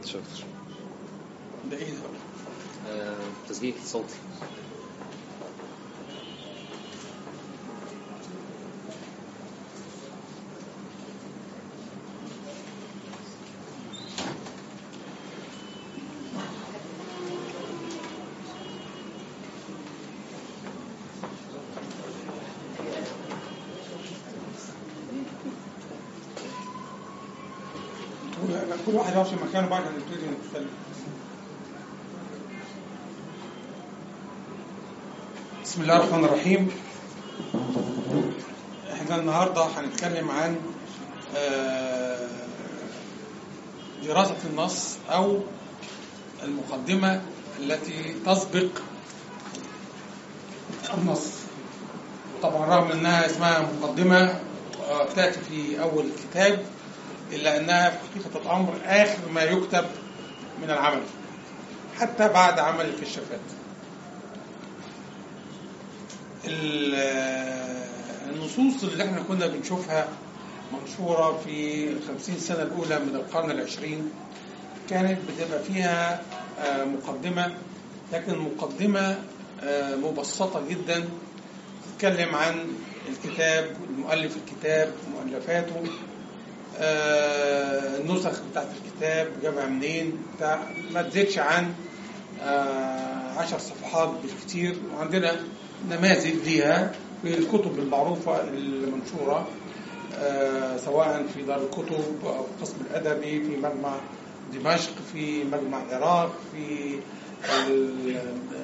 شاطر ده ايه ده؟ آه، تسجيل صوتي كل واحد يقف في مكانه بعد ما نبتدي نتكلم بسم الله الرحمن الرحيم احنا النهارده هنتكلم عن آه، دراسة النص أو المقدمة التي تسبق النص طبعا رغم انها اسمها مقدمة آه، تأتي في أول الكتاب إلا أنها في حقيقة الأمر آخر ما يكتب من العمل حتى بعد عمل الكشافات ال- النصوص اللي احنا كنا بنشوفها منشورة في الخمسين سنة الأولى من القرن العشرين كانت بتبقى فيها آه، مقدمة لكن مقدمة آه، مبسطة جدا تتكلم عن الكتاب المؤلف الكتاب مؤلفاته آه، النسخ بتاعت الكتاب جابها منين بتاع ما تزيدش عن آه، عشر صفحات بالكتير وعندنا نماذج ليها في الكتب المعروفة المنشورة آه، سواء في دار الكتب أو في القسم الأدبي في مجمع دمشق في مجمع العراق في ال-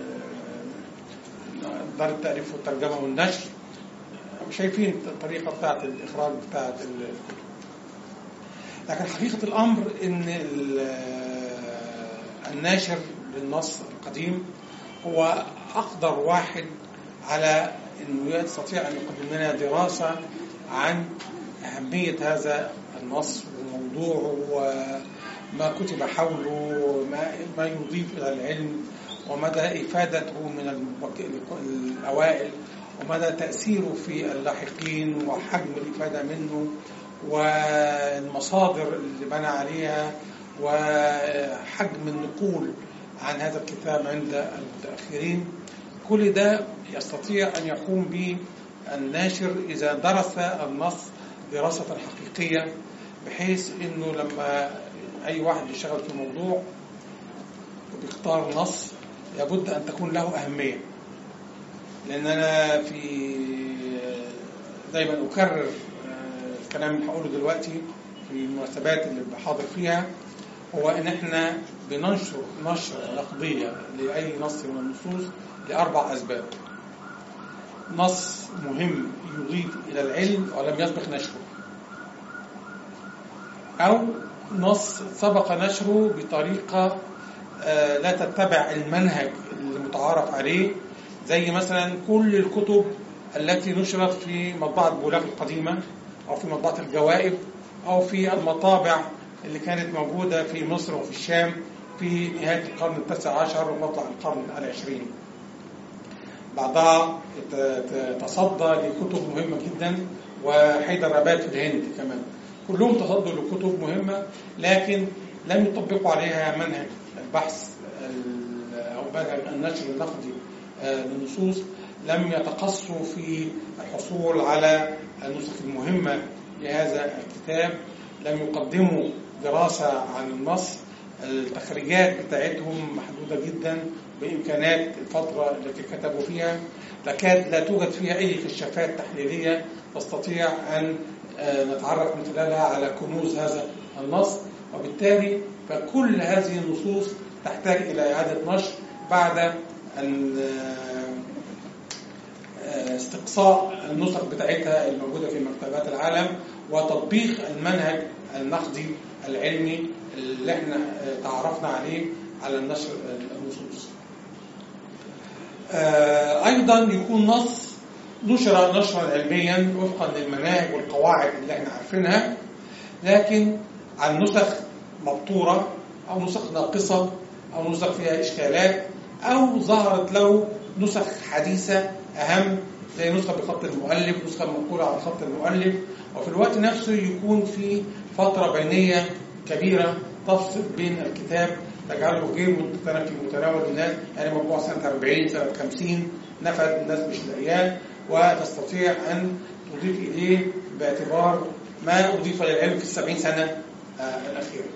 آه، دار التأليف والترجمة والنشر شايفين الطريقة بتاعت الإخراج بتاعت الكتب لكن حقيقة الأمر إن ال- الناشر للنص القديم هو أقدر واحد على إنه يستطيع أن يقدم لنا دراسة عن أهمية هذا النص وموضوعه وما كتب حوله وما ما يضيف إلى العلم ومدى إفادته من المبك- الأوائل ومدى تأثيره في اللاحقين وحجم الإفادة منه والمصادر اللي بنى عليها وحجم النقول عن هذا الكتاب عند المتأخرين كل ده يستطيع أن يقوم به الناشر إذا درس النص دراسة حقيقية بحيث أنه لما أي واحد يشتغل في موضوع وبيختار نص لابد أن تكون له أهمية لأن أنا في دايما أكرر آه، الكلام اللي هقوله دلوقتي في المناسبات اللي بحاضر فيها هو إن إحنا بننشر نشر نقدية لأي نص من النصوص لأربع أسباب نص مهم يضيف إلى العلم ولم يسبق نشره أو نص سبق نشره بطريقة آه، لا تتبع المنهج المتعارف عليه زي مثلا كل الكتب التي نشرت في مطبعة بولاق القديمة أو في مطبعة الجوائب أو في المطابع اللي كانت موجودة في مصر وفي الشام في نهاية القرن التاسع عشر ومطلع القرن العشرين بعدها ت- ت- تصدى لكتب مهمة جدا وحيدر أباد في الهند كمان كلهم تصدوا لكتب مهمة لكن لم يطبقوا عليها منهج البحث ال- أو منهج النشر النقدي آه، للنصوص لم يتقصوا في الحصول على النسخ المهمة لهذا الكتاب لم يقدموا دراسة عن النص التخريجات بتاعتهم محدودة جدا بإمكانات الفترة التي كتبوا فيها تكاد لا توجد فيها أي كشافات تحليلية تستطيع أن آه، نتعرف من خلالها على كنوز هذا النص وبالتالي فكل هذه النصوص تحتاج إلى إعادة نشر بعد أن آه، آه، استقصاء النسخ بتاعتها الموجودة في مكتبات العالم وتطبيق المنهج النقدي العلمي اللي احنا آه، تعرفنا عليه على النشر النصوص آه، أيضا يكون نص نشر نشرا علميا وفقا للمناهج والقواعد اللي احنا عارفينها لكن عن نسخ مبتورة أو نسخ ناقصة أو نسخ فيها إشكالات أو ظهرت له نسخ حديثة أهم زي نسخة بخط المؤلف نسخة منقولة عن خط المؤلف وفي الوقت نفسه يكون في فترة بينية كبيرة تفصل بين الكتاب تجعله غير متناول في متناول الناس يعني مطبوع سنة 40 سنة 50 نفذ الناس مش لاقياه وتستطيع أن تضيف إليه باعتبار ما أضيف للعلم في السبعين سنة آه، الأخيرة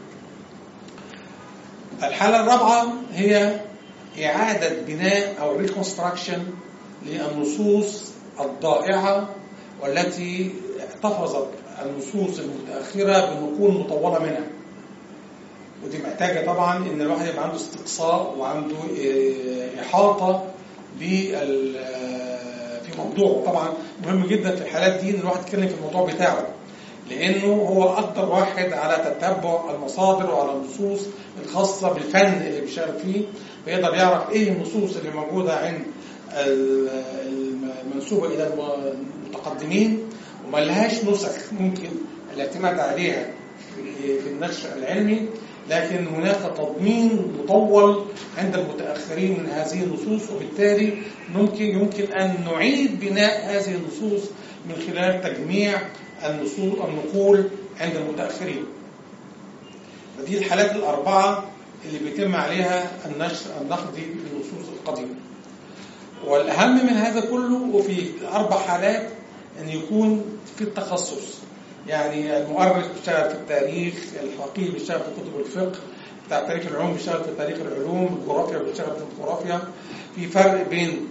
الحالة الرابعة هي إعادة بناء أو ريكونستراكشن للنصوص الضائعة والتي احتفظت النصوص المتأخرة بنقول مطولة منها ودي محتاجة طبعا إن الواحد يبقى عنده استقصاء وعنده آه، إحاطة بال آه، في موضوعه طبعا مهم جدا في الحالات دي إن الواحد يتكلم في الموضوع بتاعه لأنه هو أقدر واحد على تتبع المصادر وعلى النصوص الخاصة بالفن اللي بيشتغل فيه فيقدر يعرف إيه النصوص اللي موجودة عند ال- المنسوبة إلى المتقدمين وما لهاش نسخ ممكن الاعتماد عليها في في النشر العلمي لكن هناك تضمين مطول عند المتأخرين من هذه النصوص وبالتالي ممكن يمكن أن نعيد بناء هذه النصوص من خلال تجميع النصوص النقول عند المتأخرين فدي الحالات الأربعة اللي بيتم عليها النشر النقدي للنصوص القديمة والأهم من هذا كله وفي أربع حالات أن يكون في التخصص يعني المؤرخ بيشتغل في التاريخ الفقيه بيشتغل في كتب الفقه بتاع تاريخ العلوم بيشتغل في تاريخ العلوم الجغرافيا بيشتغل في الجغرافيا في فرق بين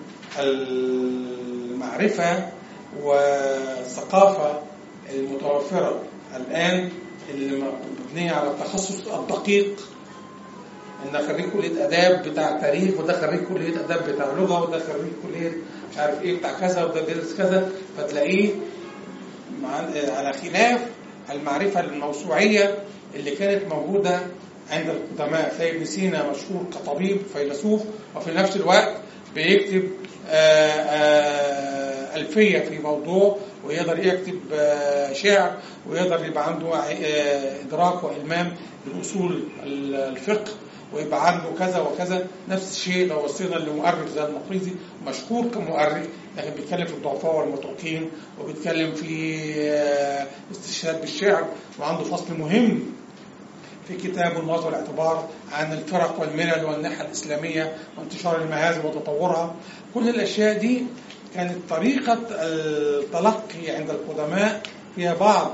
المعرفة والثقافة المتوفرة الآن اللي مبنية على التخصص الدقيق ان خريج كليه اداب بتاع تاريخ وده خريج كليه اداب بتاع لغه وده خريج كليه مش عارف ايه بتاع كذا وده بيدرس كذا فتلاقيه مع على خلاف المعرفه الموسوعيه اللي كانت موجوده عند القدماء تلاقي ابن سينا مشهور كطبيب فيلسوف وفي نفس الوقت بيكتب آآ آآ ألفية في موضوع ويقدر يكتب آه، شعر ويقدر يبقى عنده آه، إدراك وإلمام بأصول الفقه ويبقى عنده كذا وكذا نفس الشيء لو وصينا لمؤرخ زي المقريزي مشهور كمؤرخ لكن بيتكلم في الضعفاء والمتروكين وبيتكلم في آه، استشهاد بالشعر وعنده فصل مهم في كتاب النظر والاعتبار عن الفرق والملل والناحية الإسلامية وانتشار المهازل وتطورها كل الأشياء دي كانت طريقة التلقي عند القدماء فيها بعض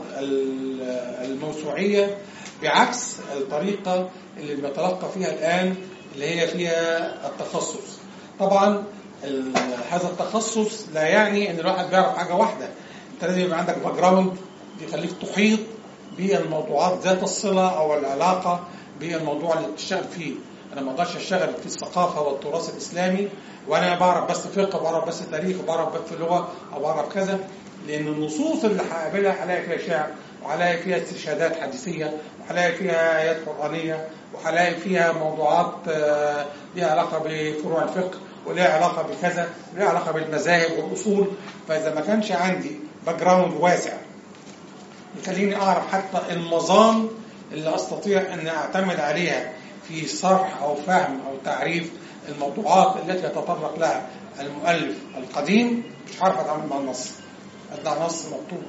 الموسوعية بعكس الطريقة اللي بنتلقى فيها الآن اللي هي فيها التخصص طبعا ال- هذا التخصص لا يعني ان الواحد بيعرف حاجة واحدة انت لازم يبقى عندك باك جراوند يخليك تحيط بالموضوعات ذات الصلة او العلاقة بالموضوع اللي بتشتغل فيه انا ما اقدرش اشتغل في الثقافة والتراث الاسلامي وانا بعرف بس فقه بعرف بس تاريخ بعرف بس لغة او بعرف كذا لان النصوص اللي هقابلها هلاقي فيها شعر وهلاقي فيها استشهادات حديثية وهلاقي فيها آيات قرآنية وهلاقي فيها موضوعات آه، ليها علاقة بفروع الفقه وليها علاقة بكذا وليها علاقة بالمذاهب والأصول فإذا ما كانش عندي باك جراوند واسع يخليني أعرف حتى المظان اللي أستطيع أن أعتمد عليها في صرح أو فهم أو تعريف الموضوعات التي يتطرق لها المؤلف القديم مش عارف أتعامل مع النص أدع نص مكتوب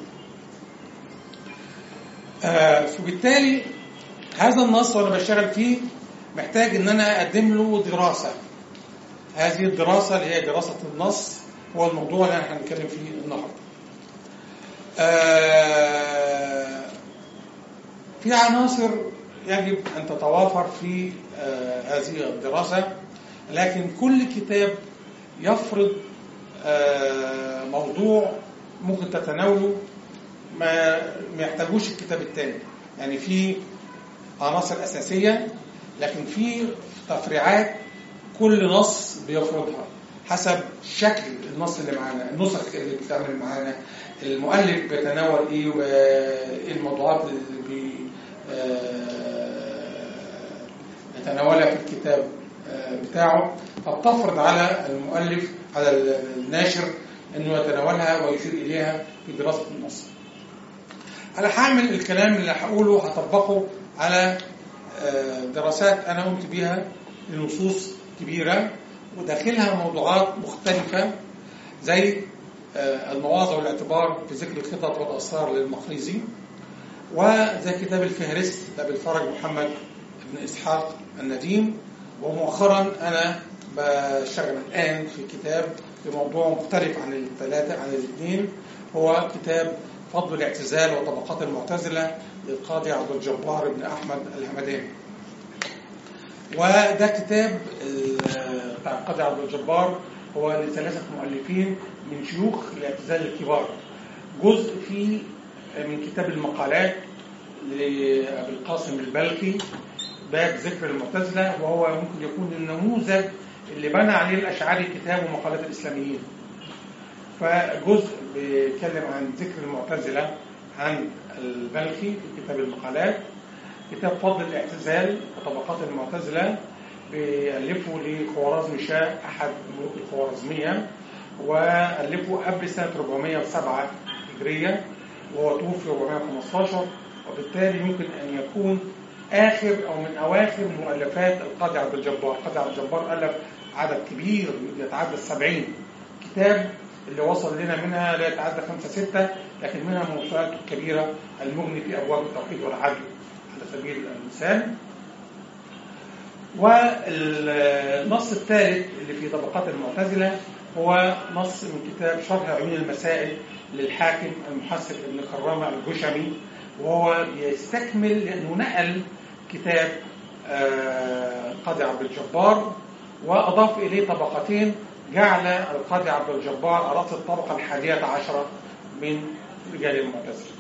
آه، فبالتالي هذا النص وانا بشتغل فيه محتاج ان انا اقدم له دراسه هذه الدراسه اللي هي دراسه النص هو الموضوع اللي احنا هنتكلم فيه النهارده آه، في عناصر يجب ان تتوافر في آه، هذه الدراسه لكن كل كتاب يفرض آه، موضوع ممكن تتناوله ما ما يحتاجوش الكتاب الثاني يعني في عناصر أساسية لكن في تفريعات كل نص بيفرضها حسب شكل النص اللي معانا النسخ اللي بتتعمل معانا المؤلف بيتناول ايه وايه الموضوعات اللي بي آه، يتناولها في الكتاب آه، بتاعه فبتفرض على المؤلف على الناشر انه يتناولها ويشير اليها في دراسه النص. انا هعمل الكلام اللي هقوله هطبقه على آه، دراسات انا قمت بيها لنصوص كبيره وداخلها موضوعات مختلفه زي آه، المواضع والاعتبار في ذكر الخطط والاسرار للمقريزي وزي كتاب الفهرست ده بالفرج محمد بن إسحاق النديم ومؤخرا أنا بشتغل الآن في كتاب في موضوع مختلف عن الثلاثة عن الاثنين هو كتاب فضل الاعتزال وطبقات المعتزلة للقاضي عبد الجبار بن أحمد الهمداني وده كتاب ال- بتاع القاضي عبد الجبار هو لثلاثة مؤلفين من شيوخ الاعتزال الكبار جزء فيه من كتاب المقالات لأبي القاسم البلخي باب ذكر المعتزلة وهو ممكن يكون النموذج اللي بنى عليه الأشعري كتاب ومقالات الإسلاميين فجزء بيتكلم عن ذكر المعتزلة عن البلخي في كتاب المقالات كتاب فضل الاعتزال وطبقات المعتزلة بيألفه لخوارزم شاه أحد ملوك الخوارزمية وألفه قبل سنة 407 هجرية وهو توفي 415 وبالتالي يمكن أن يكون آخر أو من أواخر مؤلفات القاضي عبد الجبار القاضي عبد الجبار ألف عدد كبير يتعدى السبعين كتاب اللي وصل لنا منها لا يتعدى خمسة ستة لكن منها موسوعاته الكبيرة المغني في أبواب التوحيد والعدل على سبيل المثال والنص الثالث اللي في طبقات المعتزلة هو نص من كتاب شرح عيون المسائل للحاكم المحسن ابن كرامة الجشمي وهو يستكمل لأنه نقل كتاب آه، القاضي عبد الجبار وأضاف إليه طبقتين جعل القاضي عبد الجبار رأس الطبقة الحادية عشرة من رجال المعتزلة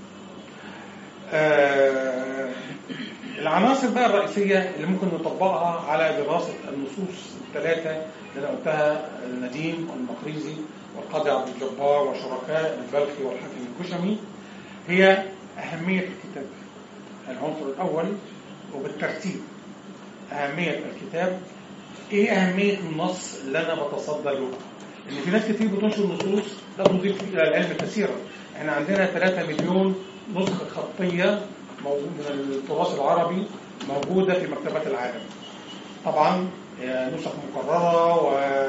آه، العناصر بقى الرئيسية اللي ممكن نطبقها على دراسة النصوص الثلاثة اللي أنا قلتها النديم والمقريزي والقاضي عبد الجبار وشركاء البلخي والحاكم الكشمي هي أهمية الكتاب العنصر الأول وبالترتيب أهمية الكتاب إيه أهمية النص اللي أنا بتصدى له إن في ناس كتير بتنشر نصوص لا تضيف إلى العلم كثيرا إحنا عندنا 3 مليون نسخة خطية موجود من التراث العربي موجودة في مكتبات العالم طبعا هي نسخ مكررة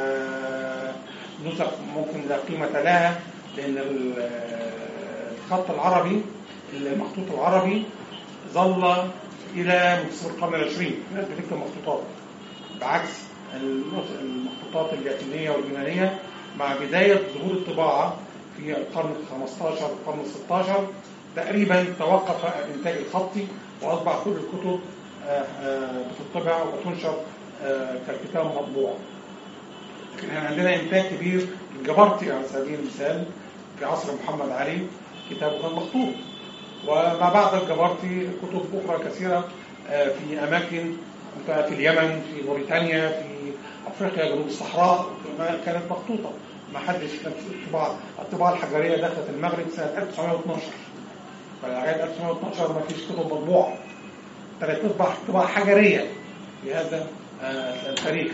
ونسخ ممكن لا قيمة لها لأن ال- الخط العربي المخطوط العربي ظل إلى منتصف القرن العشرين الناس بتكتب مخطوطات بعكس النص- المخطوطات اللاتينية واليونانية مع بداية ظهور الطباعة في القرن الخمستاشر والقرن الستاشر تقريبا توقف الإنتاج الخطي وأصبح كل الكتب آه، آه، بتطبع وتنشر آه، كالكتاب مطبوع لكن احنا عندنا إنتاج كبير الجبرتي على سبيل المثال في عصر محمد علي كتابه كان مخطوط وما بعد الجبرتي كتب أخرى كثيرة آه، في أماكن في اليمن في موريتانيا في أفريقيا جنوب الصحراء ما كانت مخطوطة ما حدش كان في الطباعة الطباعة الحجرية دخلت المغرب سنة 1912 فلغاية 1912 ما فيش كتب مطبوعة ابتدت تصبح طباعة حجرية في هذا آه، التاريخ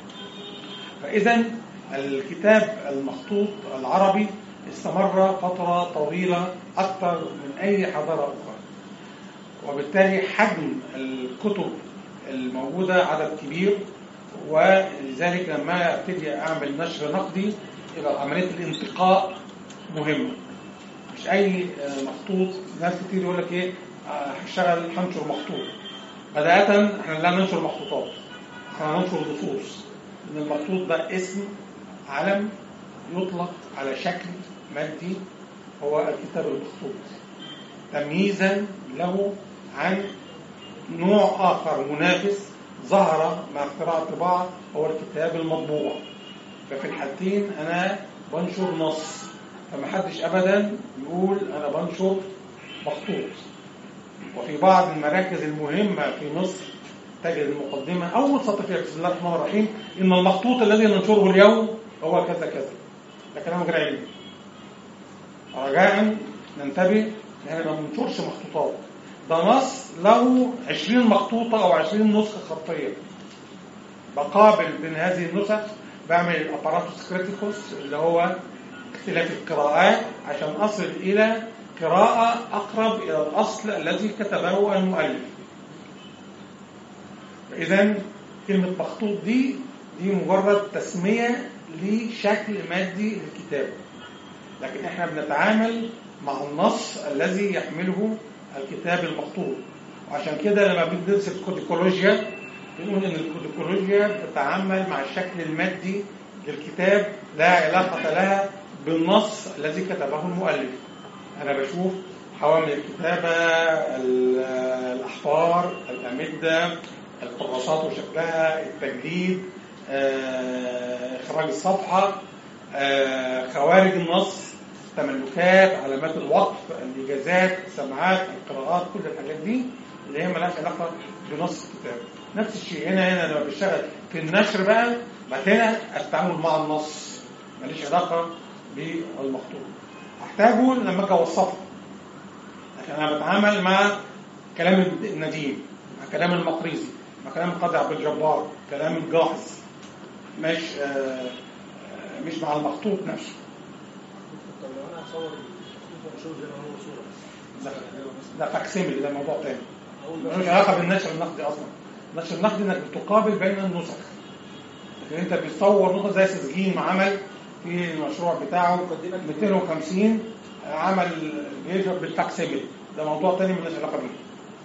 فإذا الكتاب المخطوط العربي استمر فترة طويلة أكثر من أي حضارة أخرى وبالتالي حجم الكتب الموجودة عدد كبير ولذلك لما ابتدي أعمل نشر نقدي يبقى عملية الانتقاء مهمة مش أي آه، مخطوط ناس كتير يقول لك إيه آه، هشتغل هنشر مخطوط بداية احنا لا ننشر مخطوطات احنا ننشر نصوص ان المخطوط ده اسم علم يطلق على شكل مادي هو الكتاب المخطوط تمييزا له عن نوع آخر منافس ظهر مع اختراع الطباعة هو الكتاب المطبوع ففي الحالتين أنا بنشر نص فمحدش أبدا يقول أنا بنشر مخطوط وفي بعض المراكز المهمة في مصر تجد المقدمة أول سطر فيها بسم الله الرحمن الرحيم إن المخطوط الذي ننشره اليوم هو كذا كذا ده كلام غير علمي رجاء ننتبه ان احنا ما بننشرش مخطوطات ده نص له 20 مخطوطة أو 20 نسخة خطية بقابل بين هذه النسخ بعمل الاباراتوس كريتيكوس اللي هو اختلاف القراءات عشان أصل إلى قراءة أقرب إلى الأصل الذي كتبه المؤلف إذا كلمة مخطوط دي دي مجرد تسمية لشكل مادي للكتاب لكن احنا بنتعامل مع النص الذي يحمله الكتاب المخطوط وعشان كده لما بندرس الكوديكولوجيا بنقول ان الكوديكولوجيا بتتعامل مع الشكل المادي للكتاب لا علاقة لها بالنص الذي كتبه المؤلف انا بشوف حوامل الكتابة ال- الاحفار الامدة القراصات وشكلها التجديد آه، اخراج الصفحة آه، خوارج النص تملكات علامات الوقف الاجازات السماعات القراءات كل الحاجات دي اللي هي مالهاش علاقه بنص الكتاب نفس الشيء هنا هنا لما بشتغل في النشر بقى بعد هنا التعامل مع النص ماليش علاقه بالمخطوط احتاجه لما اجي اوصفه لكن انا بتعامل مع كلام النديم مع كلام المقريزي مع كلام القاضي عبد الجبار كلام الجاحظ مش آه، آه، مش مع المخطوط نفسه طب لو انا هصور الخطوط واشوف زي ما هو صوره ده ده فاكسيميلي ده موضوع تاني اقول ملوش علاقه بالنشر النقدي اصلا النشر النقدي انك بتقابل بين النسخ لكن انت بتصور نسخه زي سجين ما عمل في المشروع بتاعه 250 عمل بيجرب بالفاكسيميلي ده موضوع تاني ملوش علاقه بيه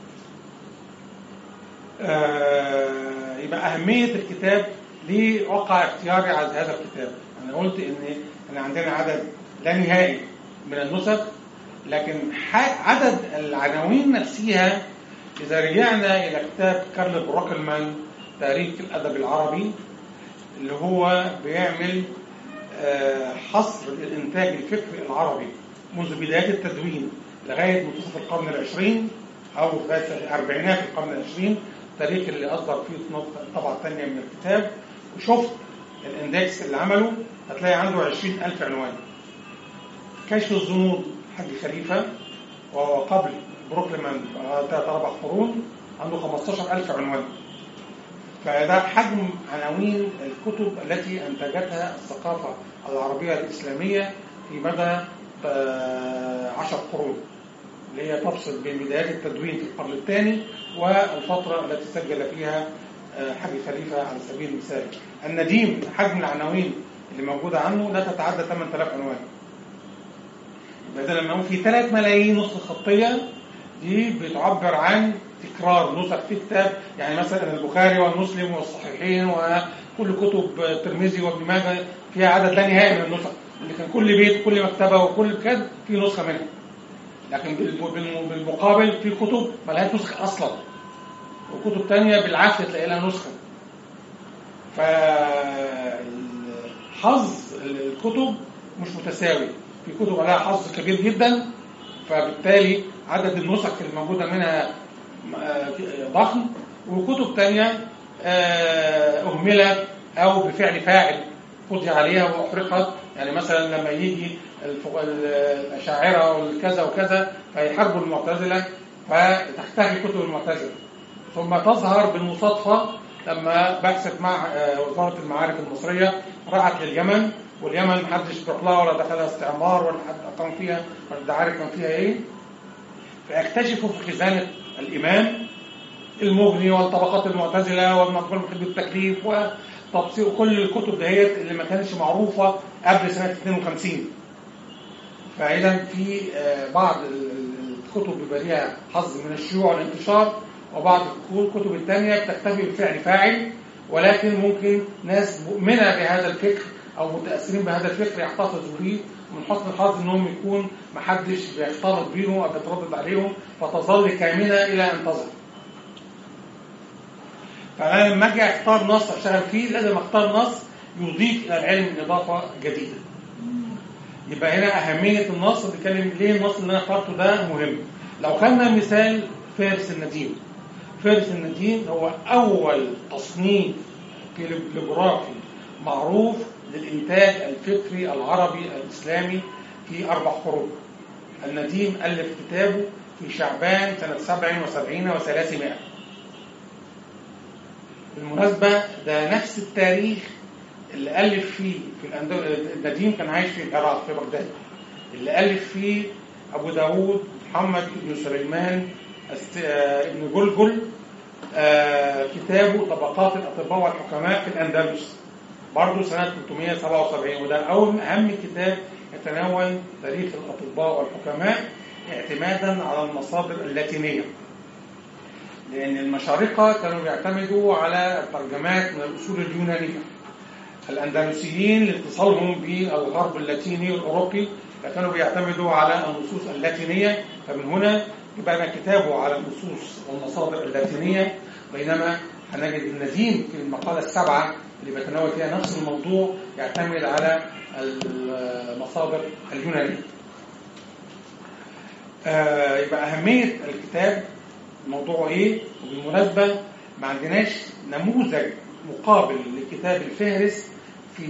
آه، يبقى أهمية الكتاب ليه وقع اختياري على هذا الكتاب أنا قلت إن إن عندنا عدد لا نهائي من النسخ لكن ح- عدد العناوين نفسها إذا رجعنا إلى كتاب كارل بروكلمان تاريخ الأدب العربي اللي هو بيعمل آه، حصر الإنتاج الفكري العربي منذ بداية التدوين لغاية منتصف القرن العشرين أو لغاية الأربعينات القرن العشرين التاريخ اللي أصدر فيه الطبعة الثانية من الكتاب وشفت الاندكس اللي عمله هتلاقي عنده 20000 عنوان كشف الظنون حاج خليفة وهو قبل بروكلمان ثلاث أربع قرون عنده 15000 عنوان فده حجم عناوين الكتب التي أنتجتها الثقافة العربية الإسلامية في مدى آه، عشر قرون اللي هي تفصل بين بدايات التدوين في القرن الثاني والفترة التي سجل فيها آه، حاج خليفة على سبيل المثال النديم حجم العناوين اللي موجودة عنه لا تتعدى 8000 عنوان يبقى ده لما نقول في 3 ملايين نسخة خطية دي بتعبر عن تكرار نسخ في كتاب يعني مثلا البخاري والمسلم والصحيحين وكل كتب الترمذي وابن ماجه فيها عدد لا نهائي من النسخ اللي كان كل بيت كل مكتبه وكل كتاب في نسخه منها لكن بالم- بالم- بالمقابل في كتب ملهاش نسخه اصلا وكتب تانية بالعكس تلاقي لها نسخه فحظ الكتب مش متساوي في كتب عليها حظ كبير جدا فبالتالي عدد النسخ الموجودة منها آه، ضخم وكتب تانية آه، أهملت أو بفعل فاعل قضي عليها وأحرقت يعني مثلا لما يجي الفق- ال- الأشاعرة والكذا وكذا فيحاربوا المعتزلة فتختفي كتب المعتزلة ثم تظهر بالمصادفة لما بعثت مع آه، وزارة المعارف المصرية راحت لليمن واليمن محدش بيروح لها ولا دخلها استعمار ولا حد أقام فيها ولا حد عارف كان فيها إيه فاكتشفوا في خزانة الإمام المغني والطبقات المعتزلة والمقبول محب التكليف وتبصير كل الكتب دهيت اللي ما كانتش معروفة قبل سنة 52 فإذا في آه، بعض ال- ال- الكتب بيبقى ليها حظ من الشيوع والانتشار وبعض الكتب الثانية بتكتفي بفعل فاعل ولكن ممكن ناس مؤمنة بهذا الفكر أو متأثرين بهذا الفكر يحتفظوا به ومن حسن الحظ إنهم يكون محدش بيختلط بيهم أو بيتردد عليهم فتظل كامنة إلى أن تظهر. فأنا لما أجي أختار نص أشتغل فيه لازم أختار نص يضيف إلى العلم إضافة جديدة. يبقى هنا أهمية النص بيتكلم ليه النص اللي أنا اخترته ده مهم. لو خدنا مثال فارس النديم. فارس النديم هو أول تصنيف كاليجرافي معروف للإنتاج الفكري العربي الإسلامي في أربع قرون. النديم ألف كتابه في شعبان سنة 77 و300 بالمناسبة ده نفس التاريخ اللي ألف فيه في الأندو... النديم كان عايش في العراق في بغداد اللي ألف فيه أبو داود محمد بن سليمان است... آه، ابن جلجل آه، كتابه طبقات الأطباء والحكماء في الأندلس برضه سنة 377 وده أول أهم كتاب يتناول تاريخ الأطباء والحكماء اعتمادا على المصادر اللاتينية لأن المشارقة كانوا بيعتمدوا على الترجمات من الأصول اليونانية الأندلسيين لاتصالهم بالغرب اللاتيني الأوروبي فكانوا بيعتمدوا على النصوص اللاتينية فمن هنا يبقى كتابه على النصوص والمصادر اللاتينية بينما هنجد النديم في المقالة السبعة اللي بيتناول فيها نفس الموضوع يعتمد على المصادر اليونانية آه يبقى أهمية الكتاب موضوعه إيه وبالمناسبة ما عندناش نموذج مقابل لكتاب الفهرس في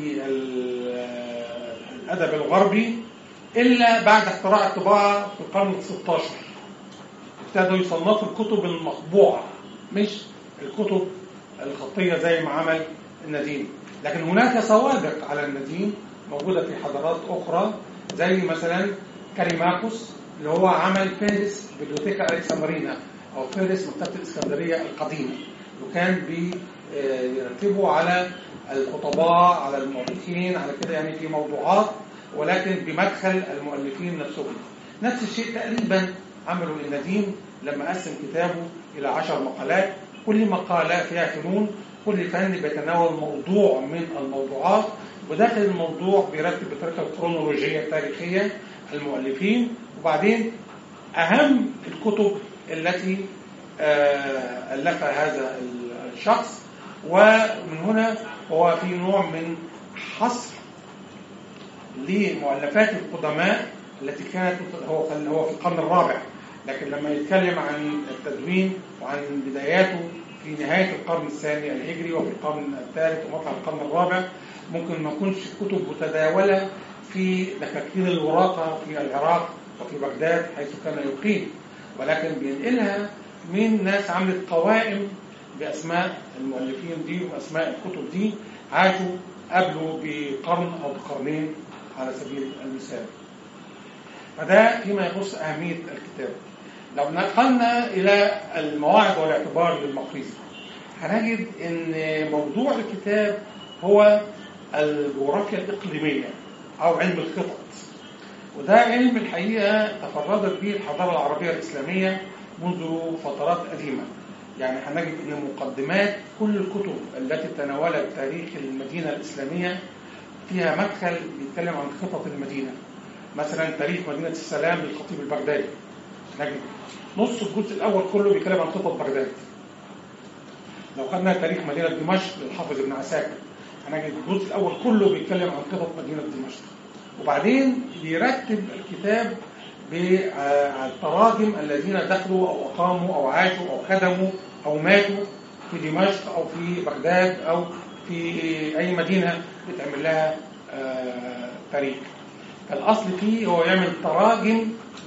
الأدب الغربي إلا بعد اختراع الطباعة في القرن ال 16 ابتدوا يصنفوا الكتب المطبوعة مش الكتب الخطية زي ما عمل النديم لكن هناك سوابق على النديم موجودة في حضارات أخرى زي مثلا كاريماكوس اللي هو عمل فهرس بيبليوتيكا ألكسندرينا أو فهرس مكتبة الإسكندرية القديمة وكان بيرتبوا على الخطباء على المؤلفين على كده يعني في موضوعات ولكن بمدخل المؤلفين نفسهم نفس الشيء تقريبا عملوا النديم لما قسم كتابه إلى عشر مقالات كل مقالة فيها فنون كل فن بيتناول موضوع من الموضوعات وداخل الموضوع بيرتب بطريقة الكرونولوجية التاريخية المؤلفين وبعدين أهم الكتب التي ألفها هذا الشخص ومن هنا هو في نوع من حصر لمؤلفات القدماء التي كانت هو هو في القرن الرابع لكن لما يتكلم عن التدوين وعن بداياته في نهاية القرن الثاني الهجري وفي القرن الثالث ومطلع القرن الرابع ممكن ما يكونش كتب متداولة في دكاكين الوراقة في العراق وفي بغداد حيث كان يقيم ولكن بينقلها من ناس عملت قوائم بأسماء المؤلفين دي وأسماء الكتب دي عاشوا قبله بقرن أو بقرنين على سبيل المثال فده فيما يخص أهمية الكتاب لو نقلنا إلى المواعظ والاعتبار للمقريزي هنجد أن موضوع الكتاب هو الجغرافيا الإقليمية أو علم الخطط وده علم الحقيقة تفردت به الحضارة العربية الإسلامية منذ فترات قديمة يعني هنجد أن مقدمات كل الكتب التي تناولت تاريخ المدينة الإسلامية فيها مدخل بيتكلم عن خطط المدينة مثلا تاريخ مدينة السلام للخطيب البغدادي نجد نص الجزء الأول كله بيتكلم عن خطط بغداد لو خدنا تاريخ مدينة دمشق للحافظ ابن عساكر هنجد الجزء الأول كله بيتكلم عن خطط مدينة دمشق وبعدين بيرتب الكتاب بالتراجم الذين دخلوا أو أقاموا أو عاشوا أو خدموا أو ماتوا في دمشق أو في بغداد أو في أي مدينة بتعمل لها تاريخ الأصل فيه هو يعمل تراجم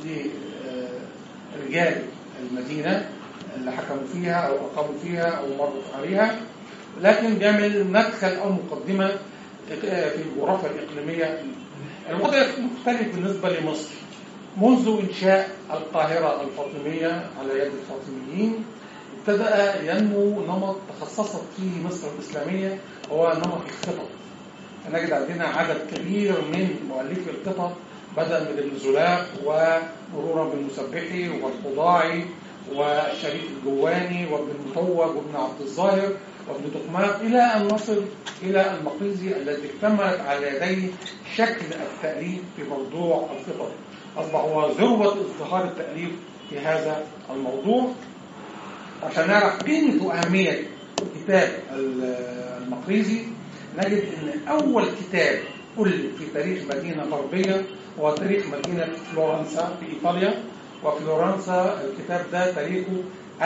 لرجال المدينة اللي حكموا فيها أو أقاموا فيها أو مروا عليها لكن بيعمل مدخل أو مقدمة في الجغرافيا الإقليمية الوضع مختلف بالنسبة لمصر منذ إنشاء القاهرة الفاطمية على يد الفاطميين ابتدأ ينمو نمط تخصصت فيه مصر الإسلامية هو نمط الخطط نجد عندنا عدد كبير من مؤلفي القطط بدأ من ابن زلاق ومرورا بالمسبحي والخضاعي وشريف الجواني وابن المطوب وابن عبد الظاهر وابن تقماق إلى أن نصل إلى المقريزي الذي اكتملت على يديه شكل التأليف في موضوع الخطط أصبح هو ذروة ازدهار التأليف في هذا الموضوع عشان نعرف قيمة وأهمية كتاب المقريزي نجد أن أول كتاب ألف في تاريخ مدينة غربية هو تاريخ مدينة فلورنسا في إيطاليا وفلورنسا الكتاب ده تاريخه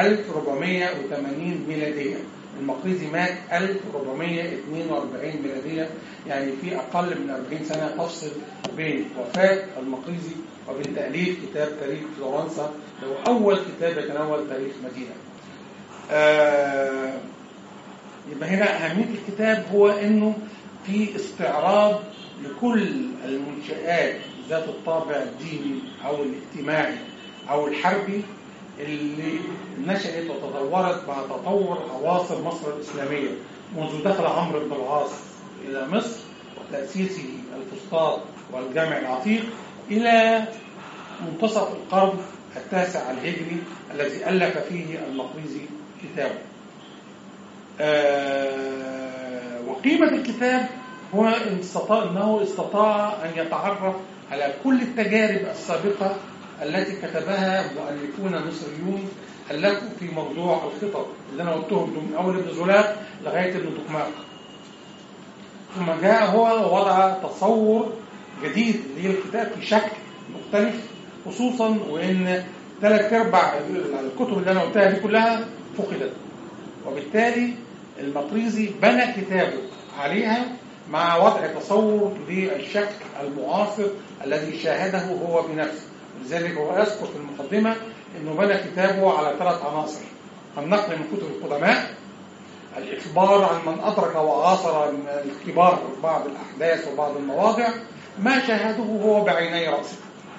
1480 ميلادية المقريزي مات 1442 ميلادية يعني في أقل من 40 سنة تفصل بين وفاة المقريزي وبين تأليف كتاب تاريخ فلورنسا اللي هو أول كتاب يتناول تاريخ مدينة آه يبقى هنا أهمية الكتاب هو أنه في استعراض لكل المنشآت ذات الطابع الديني أو الاجتماعي أو الحربي اللي نشأت وتطورت مع تطور عواصر مصر الإسلامية منذ دخل عمرو بن العاص إلى مصر وتأسيسه الفسطاط والجامع العتيق إلى منتصف القرن التاسع الهجري الذي ألف فيه المقريزي كتابه آه، وقيمة الكتاب هو إن استطاع أنه استطاع أن يتعرف على كل التجارب السابقة التي كتبها مؤلفون مصريون ألفوا في موضوع الخطط اللي أنا قلتهم دول من أول ابن زلاق لغاية ابن تقماق ثم جاء هو ووضع تصور جديد للكتاب في شكل مختلف خصوصا وان ثلاث ارباع الكتب اللي انا قلتها دي كلها فقدت وبالتالي المطريزي بنى كتابه عليها مع وضع تصور للشكل المعاصر الذي شاهده هو بنفسه لذلك هو يذكر في المقدمة انه بنى كتابه على ثلاث عناصر النقل من كتب القدماء الإخبار عن من أدرك وعاصر من الكبار بعض الأحداث وبعض المواضع ما شاهده هو بعيني رأسه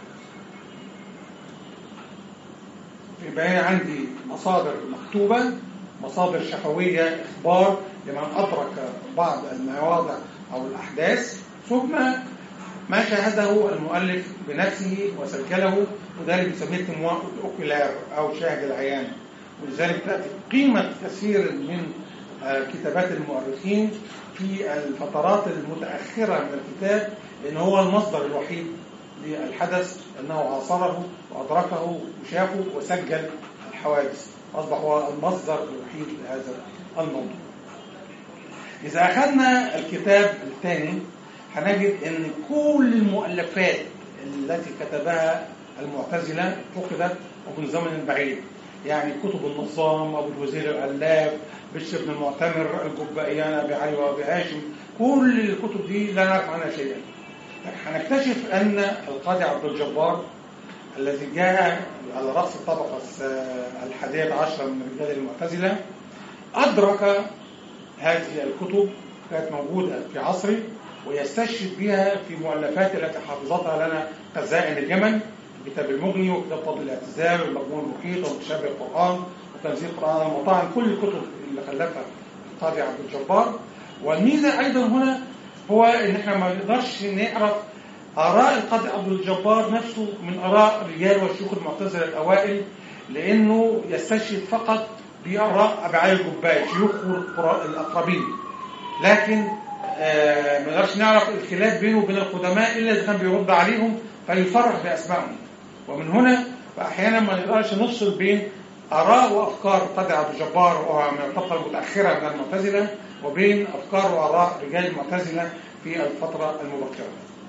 يبقى عندي مصادر مكتوبة مصادر شفوية إخبار لمن أدرك بعض المواضع أو الأحداث ثم ما شاهده المؤلف بنفسه وسجله وده اللي بنسميه تمواه الأوكولار أو شاهد العيان ولذلك تأتي قيمة كثير من آه، كتابات المؤرخين في الفترات المتأخرة من الكتاب لأن هو المصدر الوحيد للحدث أنه عاصره وأدركه وشافه وسجل الحوادث أصبح هو المصدر الوحيد لهذا الموضوع إذا أخذنا الكتاب الثاني هنجد أن كل المؤلفات التي كتبها المعتزلة فقدت ومن زمن بعيد يعني كتب النظام أبو الوزير العلاف بشر بن المعتمر الجبائيان أبي علي وأبي هاشم كل الكتب دي لا نعرف عنها شيئا هنكتشف أن القاضي عبد الجبار الذي جاء على رأس الطبقة الحادية عشرة من رجال المعتزلة أدرك هذه الكتب كانت موجودة في عصره ويستشهد بها في مؤلفات التي حافظتها لنا خزائن اليمن كتاب المغني وكتاب فضل الاعتزال والمجموع المحيط ومتشابه القرآن وتنزيل القرآن المطاعن كل الكتب اللي خلفها القاضي عبد الجبار والميزة أيضا هنا هو إن إحنا ما نقدرش نعرف آراء القاضي عبد الجبار نفسه من آراء رجال والشيوخ المعتزلة الأوائل لأنه يستشهد فقط بآراء أبي علي الجبائي شيوخ الأقربين لكن آه ما نقدرش نعرف الخلاف بينه وبين القدماء إلا إذا كان بيرد عليهم فيصرح بأسمائهم ومن هنا فأحيانا ما نقدرش نفصل بين آراء وأفكار قاضي عبد الجبار ومن الفترة المتأخرة من المعتزلة وبين أفكار وآراء رجال المعتزلة في الفترة المبكرة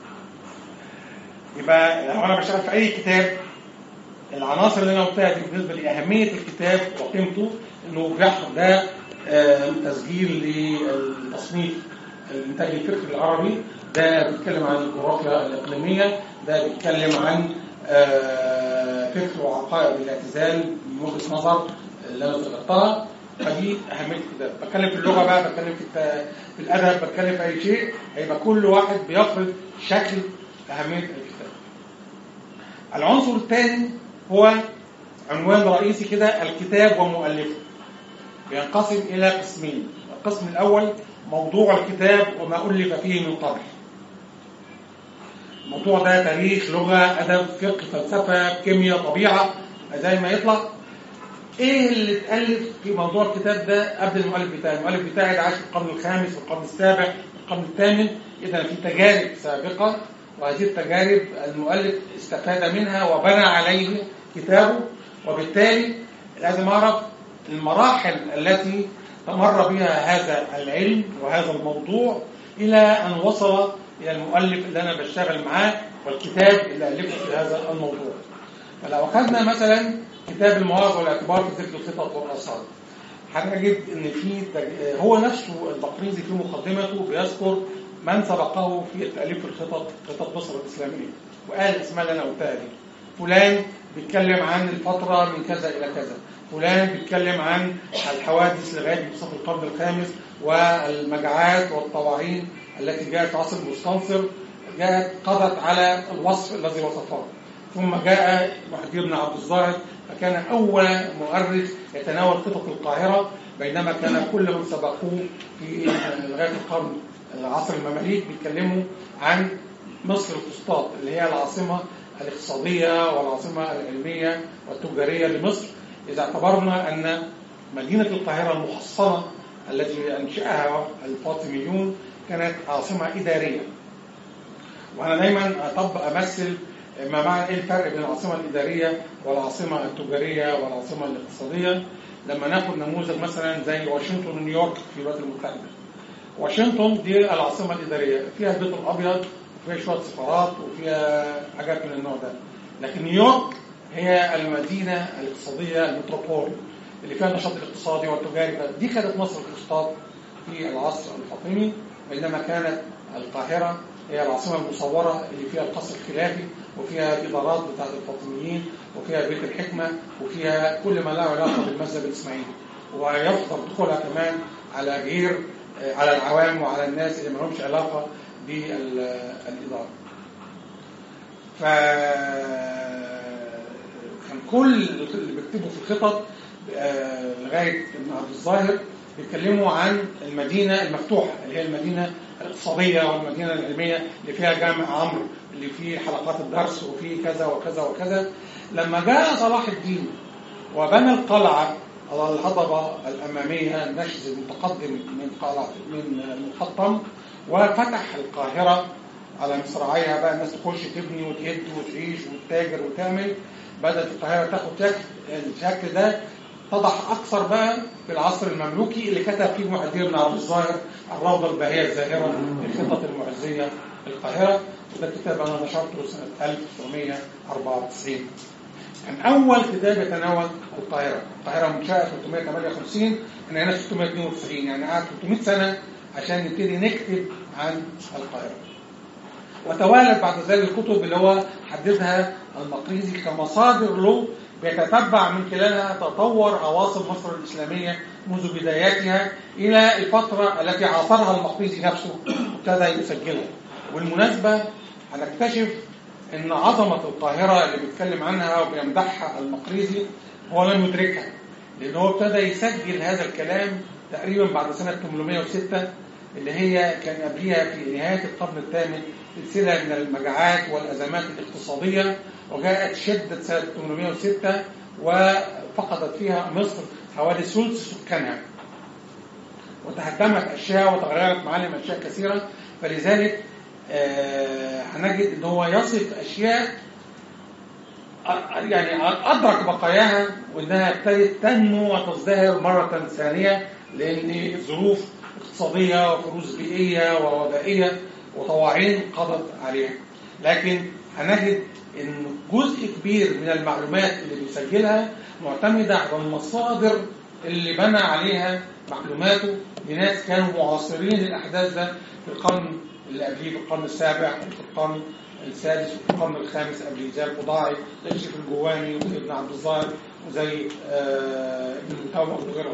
يبقى لو أنا بشتغل في أي كتاب العناصر اللي أنا قلتها دي بالنسبة لأهمية الكتاب وقيمته إنه بيحصل ده آه تسجيل للتصنيف الإنتاج الفكري العربي ده بيتكلم عن الجغرافيا الإقليمية ده بيتكلم عن آه فكر وعقائد الاعتزال من وجهة نظر اللي أنا ذكرتها فدي أهمية الكتاب بتكلم في اللغة بقى بتكلم في, في الأدب بتكلم في أي شيء هيبقى كل واحد بيفرض شكل أهمية الكتاب العنصر الثاني هو عنوان رئيسي كده الكتاب ومؤلفه بينقسم إلى قسمين القسم الأول موضوع الكتاب وما ألف فيه من قبل الموضوع ده تاريخ لغة أدب فقه فلسفة كيمياء طبيعة زي ما يطلع ايه اللي اتألف في موضوع الكتاب ده قبل المؤلف بتاعي المؤلف بتاعي ده عاش في القرن الخامس والقرن السابع والقرن الثامن اذا في تجارب سابقة وهذه التجارب المؤلف استفاد منها وبنى عليه كتابه وبالتالي لازم اعرف المراحل التي تمر بها هذا العلم وهذا الموضوع إلى أن وصل إلى المؤلف اللي أنا بشتغل معاه والكتاب اللي ألفه في هذا الموضوع فلو أخذنا مثلا كتاب المواعظ والاعتبار في ذكر الخطط والآثار هنجد ان في هو نفسه البقريزي في مقدمته بيذكر من سبقه في تاليف الخطط خطط مصر الاسلاميه وقال الاسماء اللي انا قلتها دي فلان بيتكلم عن الفتره من كذا الى كذا فلان بيتكلم عن الحوادث لغايه منتصف القرن الخامس والمجاعات والطواعين التي جاءت في عصر المستنصر جاءت قضت على الوصف الذي وصفه ثم جاء محي بن عبد الظاهر فكان أول مؤرخ يتناول خطط القاهرة بينما كان كل من سبقوه في لغاية القرن العصر المماليك بيتكلموا عن مصر الفسطاط اللي هي العاصمة الاقتصادية والعاصمة العلمية والتجارية لمصر إذا اعتبرنا أن مدينة القاهرة المحصنة التي أنشأها الفاطميون كانت عاصمة إدارية وأنا دايما أطبق أمثل ما معنى إيه الفرق بين العاصمة الإدارية والعاصمة التجارية والعاصمة الاقتصادية لما ناخد نموذج مثلا زي واشنطن ونيويورك في الولايات المتحدة واشنطن دي العاصمة الإدارية فيها البيت الأبيض وفيها شوية سفارات وفيها حاجات من النوع ده لكن نيويورك هي المدينة الاقتصادية المتروبول اللي فيها النشاط الاقتصادي والتجاري دي كانت مصر الاقتصاد في العصر الفاطمي بينما كانت القاهرة هي العاصمة المصورة اللي فيها القصر الخلافي وفيها الإدارات بتاعت الفاطميين وفيها بيت الحكمة وفيها كل ما له علاقة بالمذهب الإسماعيلي ويفضل دخولها كمان على غير على العوام وعلى الناس اللي ما لهمش علاقة بالإدارة ف كان كل اللي بيكتبوا في الخطط آه، لغاية ابن عبد الظاهر بيتكلموا عن المدينة المفتوحة اللي هي المدينة الاقتصادية والمدينة العلمية اللي فيها جامع عمرو اللي فيه حلقات الدرس وفيه كذا وكذا وكذا لما جاء صلاح الدين وبنى القلعة على الهضبة الأمامية النشز المتقدم من قلعة من المحطم وفتح القاهرة على مصراعيها بقى الناس تخش تبني وتهد وتعيش وتتاجر وتعمل بدأت القاهرة تاخد شكل الشكل ده اتضح أكثر بقى في العصر المملوكي اللي كتب فيه معدي بن عبد الظاهر الروضة الباهية الزاهرة للخطط المعزية في القاهرة وده كتاب أنا نشرته سنة 1994 كان أول كتاب يتناول القاهرة القاهرة منشأة 358 احنا هنا 692 يعني قعد 300 سنة عشان نبتدي نكتب عن القاهرة وتوالت بعد ذلك الكتب اللي هو حددها المقريزي كمصادر له بيتتبع من خلالها تطور عواصم مصر الإسلامية منذ بداياتها إلى الفترة التي عاصرها المقريزي نفسه وابتدى يسجلها وبالمناسبة هنكتشف أن عظمة القاهرة اللي بيتكلم عنها وبيمدحها المقريزي هو لم يدركها لأن هو ابتدى يسجل هذا الكلام تقريبا بعد سنة 806 اللي هي كان قبلها في نهاية القرن الثامن سلسلة من المجاعات والأزمات الاقتصادية وجاءت شدة سنة 806 وفقدت فيها مصر حوالي ثلث سكانها وتهدمت أشياء وتغيرت معالم أشياء كثيرة فلذلك آه هنجد ان هو يصف اشياء يعني ادرك بقاياها وانها ابتدت تنمو وتزدهر مره ثانيه لان ظروف اقتصاديه وفروز بيئيه ووبائيه وطواعين قضت عليها لكن هنجد ان جزء كبير من المعلومات اللي بيسجلها معتمده على المصادر اللي بنى عليها معلوماته لناس كانوا معاصرين للاحداث ده في القرن اللي قبليه في القرن السابع وفي القرن السادس وفي القرن الخامس قبليه زي القضاعي زي الشيخ الجواني وزي ابن عبد الظاهر وزي آه ابن المتوبة وغيرهم.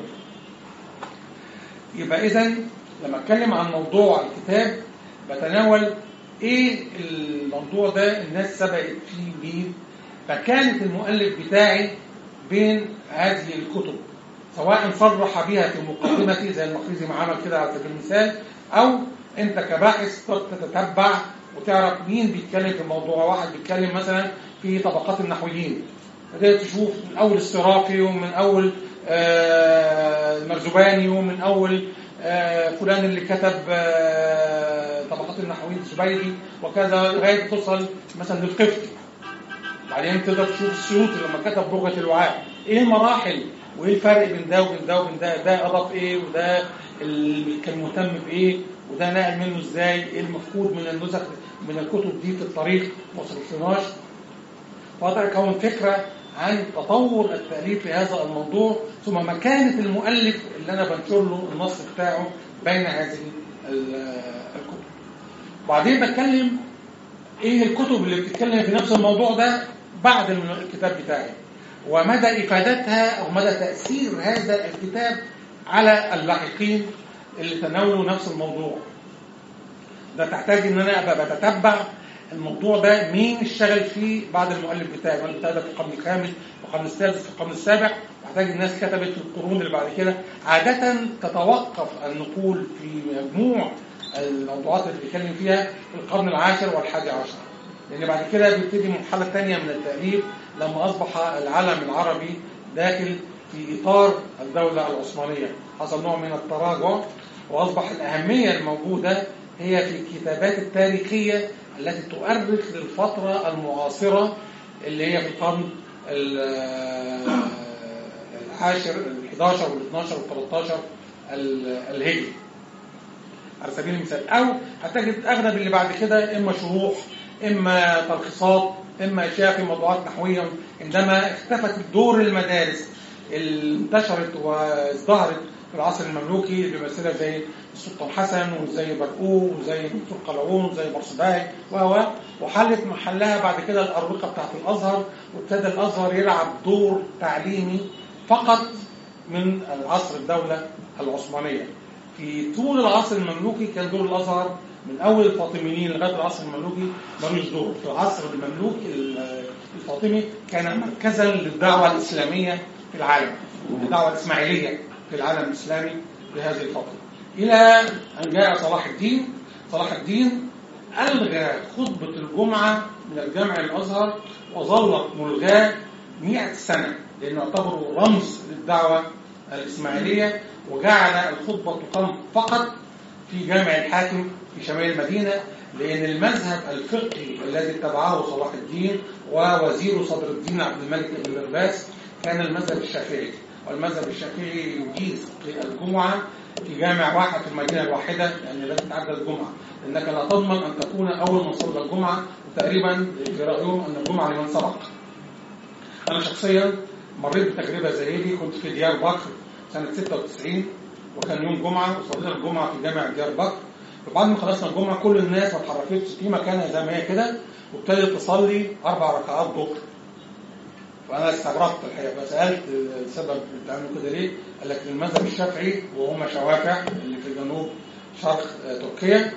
يبقى إذا لما أتكلم عن موضوع الكتاب بتناول إيه الموضوع ده الناس سبقت فيه مين فكانت المؤلف بتاعي بين هذه الكتب سواء صرح بها في مقدمتي زي المقريزي ما عمل كده على سبيل المثال أو انت كباحث تتتبع وتعرف مين بيتكلم في الموضوع واحد بيتكلم مثلا في طبقات النحويين بدأت تشوف من اول الصرافي ومن اول المرزباني ومن اول فلان اللي كتب طبقات النحويين الزبيدي وكذا لغايه توصل مثلا للقفتي بعدين تقدر تشوف السيوطي لما كتب لغه الوعاء ايه المراحل وايه الفرق بين ده وبين ده وبين ده ده اضاف ايه وده اللي كان مهتم بايه وده نقل منه ازاي ايه المفقود من النسخ من الكتب دي في التاريخ ما وصلتناش فاقدر اكون فكره عن تطور التاليف في هذا الموضوع ثم مكانه المؤلف اللي انا بنشر له النص بتاعه بين هذه الكتب. وبعدين بتكلم ايه الكتب اللي بتتكلم في نفس الموضوع ده بعد الكتاب بتاعي ومدى افادتها او مدى تاثير هذا الكتاب على اللاحقين اللي تناولوا نفس الموضوع ده تحتاج ان انا ابقى بتتبع الموضوع ده مين اشتغل فيه بعد المؤلف بتاعي المؤلف بتاعي ده في القرن الخامس في القرن السادس في القرن السابع محتاج الناس كتبت في القرون اللي بعد كده عادة تتوقف النقول في مجموع الموضوعات اللي بيتكلم فيها في القرن العاشر والحادي عشر لان بعد كده بيبتدي مرحلة ثانية من التأليف لما أصبح العالم العربي داخل في إطار الدولة العثمانية حصل نوع من التراجع وأصبح الأهمية الموجودة هي في الكتابات التاريخية التي تؤرخ للفترة المعاصرة اللي هي في القرن ال- العاشر ال 11 وال 12 وال 13 ال- الهجري على سبيل المثال او هتجد اغلب اللي بعد كده اما شروح اما تلخيصات اما اشياء في موضوعات نحويه عندما اختفت دور المدارس اللي انتشرت وازدهرت في العصر المملوكي اللي بيمثلها زي السلطان حسن وزي برقوق وزي منصور قلاوون وزي برصباي و و وحلت محلها بعد كده الأروقة بتاعت الأزهر وابتدى الأزهر يلعب دور تعليمي فقط من العصر الدولة العثمانية في طول العصر المملوكي كان دور الازهر من اول الفاطميين لغايه العصر المملوكي ملوش دور في العصر المملوك ال- الفاطمي كان مركزا للدعوه الاسلاميه في العالم الدعوه الاسماعيليه في العالم الاسلامي في هذه الفتره الى ان جاء صلاح الدين صلاح الدين الغى خطبه الجمعه من الجامع الازهر وظلت ملغاه 100 سنه لانه يعتبر رمز للدعوه الإسماعيلية وجعل الخطبة تقام فقط في جامع الحاكم في شمال المدينة لأن المذهب الفقهي الذي اتبعه صلاح الدين ووزيره صدر الدين عبد الملك بن العباس كان المذهب الشافعي والمذهب الشافعي يجيز الجمعة في جامع واحد في المدينة الواحدة لأن لا تتعدى الجمعة لأنك لا تضمن أن تكون أول من صلى الجمعة وتقريبا في رأيهم أن الجمعة لمن سبق أنا شخصيا مريت بتجربة زي دي كنت في ديار بكر سنة 96 وكان يوم جمعة وصلينا الجمعة في جامع ديار بكر وبعد ما خلصنا الجمعة كل الناس ما اتحركتش في مكانها زي ما هي كده وابتدت تصلي أربع ركعات ظهر وأنا استغربت الحقيقة فسألت السبب بتعملوا كده ليه؟ قال لك المذهب الشافعي وهم شوافع اللي في جنوب شرق آه، تركيا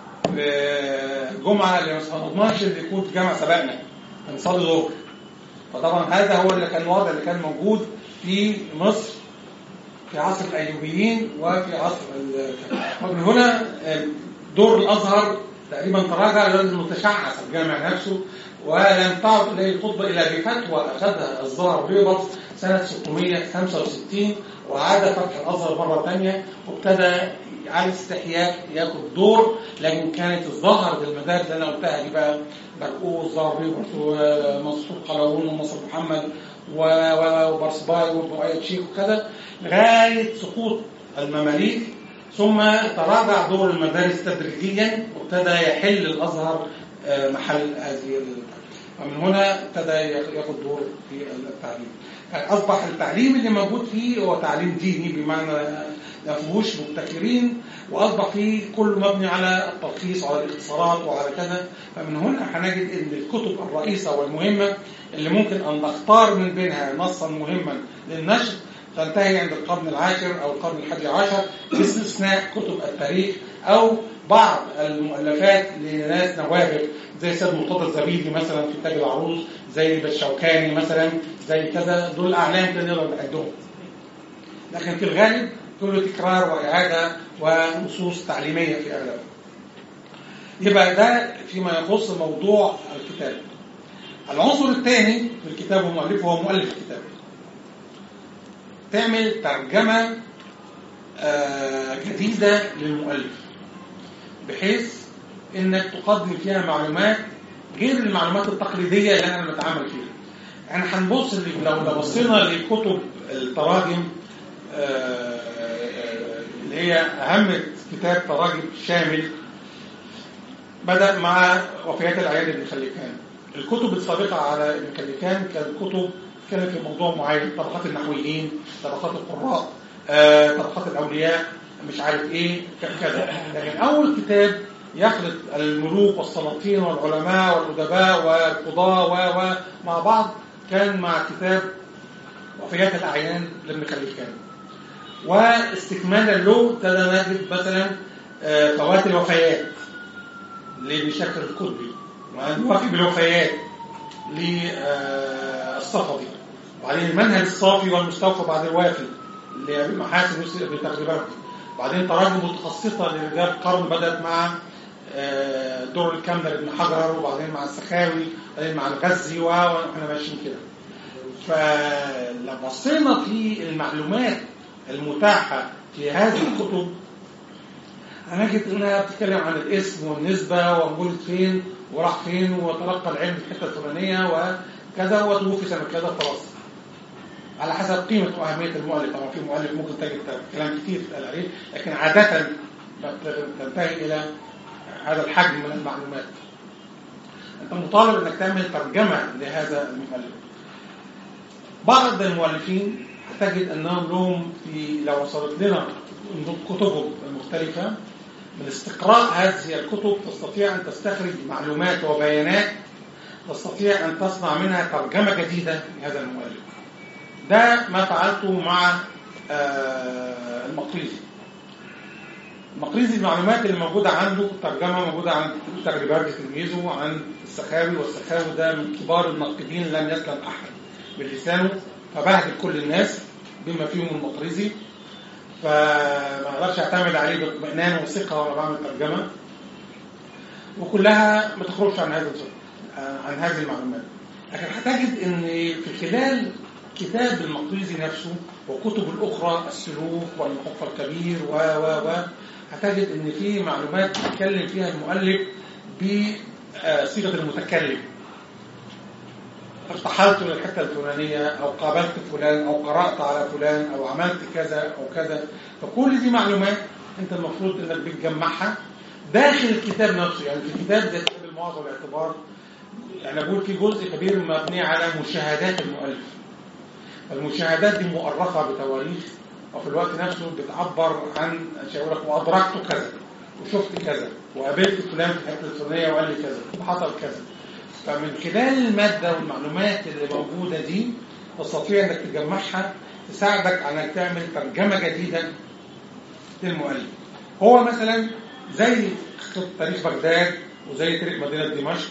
الجمعة اللي ما نضمنش اللي يكون في جامع سبقنا هنصلي ظهر فطبعا هذا هو اللي كان الوضع اللي كان موجود في مصر في عصر الايوبيين وفي عصر ال- ومن هنا آه، دور الازهر تقريبا تراجع لانه تشعث الجامع نفسه ولم تعد اليه الخطبه الا بفتوى اخذها الظاهر بيبرس سنه 665 وعاد فتح الازهر مره ثانيه وابتدى على استحياء ياخد دور لكن كانت الظاهر بالمدارس اللي انا قلتها دي بقى برقوق الظاهر بيبرس ومنصور قلاوون ومصر محمد و- و- وبرصباي ومؤيد شيخ وكذا لغايه سقوط المماليك ثم تراجع دور المدارس تدريجيا وابتدى يحل الازهر آه، محل هذه ال- ومن هنا ابتدى ياخد دور في التعليم اصبح التعليم اللي موجود فيه هو تعليم ديني بمعنى ما فيهوش مبتكرين واصبح فيه كله مبني على التلخيص وعلى الاختصارات وعلى كذا فمن هنا هنجد ان الكتب الرئيسه والمهمه اللي ممكن ان نختار من بينها نصا مهما للنشر تنتهي عند القرن العاشر او القرن الحادي عشر باستثناء كتب التاريخ او بعض المؤلفات لناس نوابغ زي سيد مرتضى الزبيدي مثلا في تاج العروس زي الشوكاني مثلا زي كذا دول الاعلام كان نقدر نعدهم لكن في الغالب كله تكرار واعاده ونصوص تعليميه في اغلبها يبقى ده فيما يخص موضوع الكتاب العنصر الثاني في الكتاب ومؤلفه هو مؤلف الكتاب تعمل ترجمة آه، جديدة للمؤلف بحيث انك تقدم فيها معلومات غير المعلومات التقليدية اللي احنا بنتعامل فيها احنا هنبص ل- لو لو بصينا لكتب التراجم آه، اللي هي اهم كتاب تراجم شامل بدأ مع وفيات العيال ابن خليكان الكتب السابقة على ابن خليكان كانت كتب كانت في موضوع معين طبقات النحويين طبقات القراء آه، طبقات الأولياء مش عارف ايه ك- كذا لكن أول كتاب يخلط الملوك والسلاطين والعلماء والأدباء والقضاة و و مع بعض كان مع كتاب وفيات الأعيان لابن خليكان واستكمالا له ابتدى نجد مثلا آه، فوات الوفيات لبشكل القطبي ونوافي بالوفيات للصفدي وبعدين المنهج الصافي والمستوفى بعد الوافي لمحاسن يوسف بن تغلبان وبعدين تراجم متخصصة لرجال القرن بدأت مع آه، دور الكامل بن حجر وبعدين مع السخاوي وبعدين مع الغزي و- واحنا ماشيين كده فلو بصينا في المعلومات المتاحة في هذه الكتب هنجد انها بتتكلم عن الاسم والنسبة وولد فين وراح فين وتلقى العلم في الحتة الفلانية وكذا وتوفي سنة كذا خلاص على حسب قيمة وأهمية المؤلف طبعا في مؤلف ممكن تجد كلام كتير تتقال عليه لكن عادة تنتهي إلى هذا الحجم من المعلومات أنت مطالب أنك تعمل ترجمة لهذا المؤلف بعض المؤلفين هتجد أنهم لهم في لو وصلت لنا كتبهم المختلفة من استقراء هذه الكتب تستطيع أن تستخرج معلومات وبيانات تستطيع أن تصنع منها ترجمة جديدة لهذا المؤلف ده ما فعلته مع آه، المقريزي المقريزي المعلومات اللي موجودة عنده ترجمة موجودة عن تجربات تلميذه عن السخاوي والسخاوي ده من كبار الناقدين لم يسلم أحد بلسانه فبهدل كل الناس بما فيهم المقريزي فما اقدرش اعتمد عليه باطمئنان وثقه وانا بعمل ترجمه وكلها ما تخرجش عن هذا عن هذه المعلومات لكن هتجد ان في خلال كتاب المقريزي نفسه والكتب الاخرى السلوك والمخفى الكبير و و و هتجد ان في معلومات بيتكلم فيها المؤلف بصيغه المتكلم ارتحلت للحته الفلانيه او قابلت فلان او قرات على فلان او عملت كذا او كذا فكل دي معلومات انت المفروض انك بتجمعها داخل الكتاب نفسه يعني في الكتاب ده كتاب المواعظ والاعتبار يعني اقول في جزء كبير مبني على مشاهدات المؤلف المشاهدات دي مؤرخه بتواريخ وفي الوقت نفسه بتعبر عن يقول لك وادركت كذا وشفت كذا وقابلت فلان في الحته الفلانيه وقال لي كذا وحصل كذا فمن خلال المادة والمعلومات اللي موجودة دي تستطيع انك تجمعها تساعدك على انك تعمل ترجمة جديدة للمؤلف هو مثلا زي تاريخ بغداد وزي تاريخ مدينة دمشق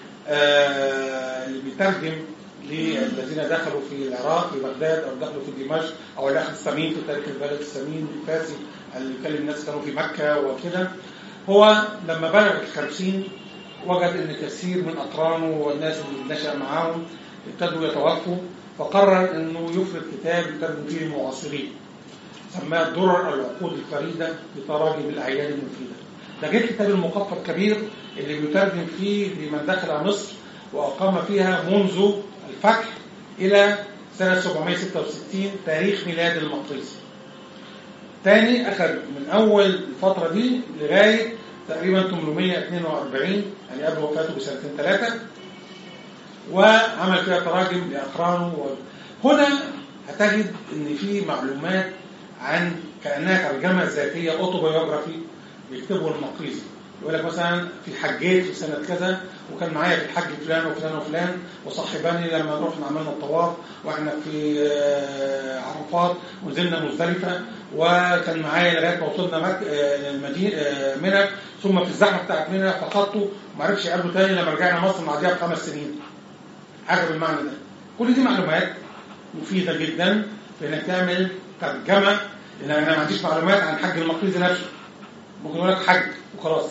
آه اللي بيترجم للذين دخلوا في العراق في بغداد او دخلوا في دمشق او الاخ السمين في تاريخ البلد السمين الفاسي اللي بيكلم الناس كانوا في مكة وكده هو لما بلغ الخمسين وجد ان كثير من اقرانه والناس اللي نشا معاهم ابتدوا يتوفوا فقرر انه يفرد كتاب يترجم فيه المعاصرين سماه درر العقود الفريده بتراجم الاعيان المفيده ده غير كتاب المقفى الكبير اللي بيترجم فيه لمن دخل مصر واقام فيها منذ الفتح الى سنه 766 تاريخ ميلاد المقدسي تاني اخذ من اول الفتره دي لغايه تقريبا 842 يعني قبل وفاته بسنتين ثلاثة وعمل فيها تراجم لأقرانه هنا هتجد ان في معلومات عن كأنها ترجمة ذاتية اوتوبيوجرافي بيكتبه المقريزي يقول لك مثلا في حجيت في سنة كذا وكان معايا في الحج فلان وفلان وفلان وصاحباني لما رحنا عملنا الطواف واحنا في عرفات ونزلنا مزدلفة وكان معايا لغايه ما وصلنا مك... المدينه منى ثم في الزحمه بتاعت منى فقدته وما عرفش يقابله تاني لما رجعنا مصر بعديها بخمس سنين. حاجه بالمعنى ده. كل دي معلومات مفيده جدا في انك تعمل ترجمه لان انا ما عنديش معلومات عن حج المقريزي نفسه. ممكن يقول لك حج وخلاص.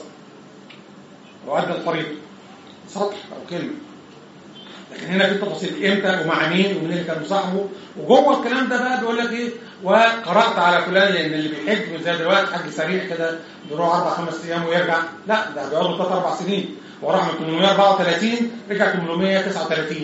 وأدى الخريطه. سطر او كلمه. لكن هنا في تفاصيل امتى ومع مين ومين اللي كان مصاحبه وجوه الكلام ده بقى بيقول لك ايه وقرات على فلان لان اللي بيحج مش زي دلوقتي حج سريع كده بيروح اربع خمس ايام ويرجع لا ده بيقعد له ثلاث اربع سنين وراح من 834 رجع 839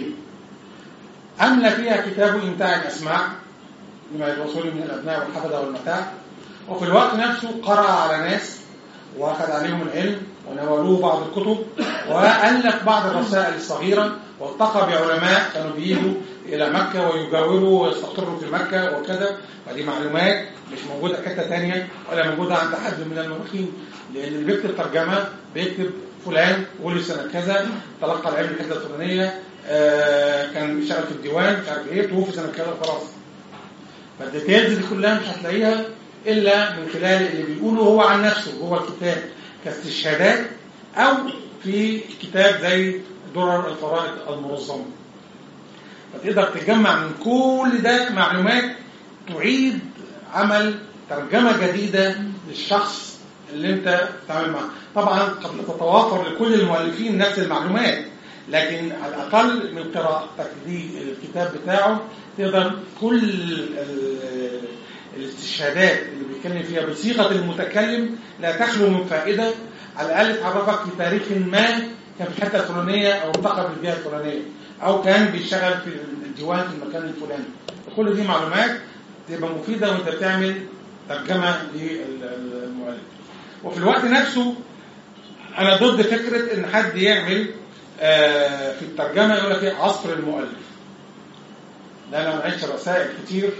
املى فيها كتاب امتاع الاسماع لما يتوصل من الابناء والحفظه والمتاع وفي الوقت نفسه قرأ على ناس واخذ عليهم العلم ونولوه بعض الكتب والف بعض الرسائل الصغيره والتقى بعلماء كانوا بيجوا الى مكه ويجاوروا ويستقروا في مكه وكذا فدي معلومات مش موجوده في حته ثانيه ولا موجوده عند حد من المؤرخين لان اللي بيكتب ترجمه بيكتب فلان ولد سنه كذا تلقى العلم الحته الفلانيه آه كان بيشتغل في الديوان مش عارف ايه توفي سنه كذا وخلاص فالديتيلز دي كلها مش هتلاقيها الا من خلال اللي بيقوله هو عن نفسه جوه الكتاب كاستشهادات او في كتاب زي درر الفرائض المنظمه فتقدر تجمع من كل ده معلومات تعيد عمل ترجمه جديده للشخص اللي انت بتتعامل معاه طبعا قد تتوافر لكل المؤلفين نفس المعلومات لكن على الاقل من قراءتك للكتاب بتاعه تقدر كل ال- الاستشهادات اللي بيتكلم فيها بصيغه المتكلم لا تخلو من فائده على الاقل تعرفك في تاريخ ما كان في الحته الفلانيه او انتقل في الجهه الفلانيه او كان بيشتغل في الديوان في المكان الفلاني فكل دي معلومات تبقى مفيده وانت بتعمل ترجمه للمؤلف وفي الوقت نفسه انا ضد فكره ان حد يعمل آه، في الترجمه يقول لك ايه عصر المؤلف ده انا معيش رسائل كتير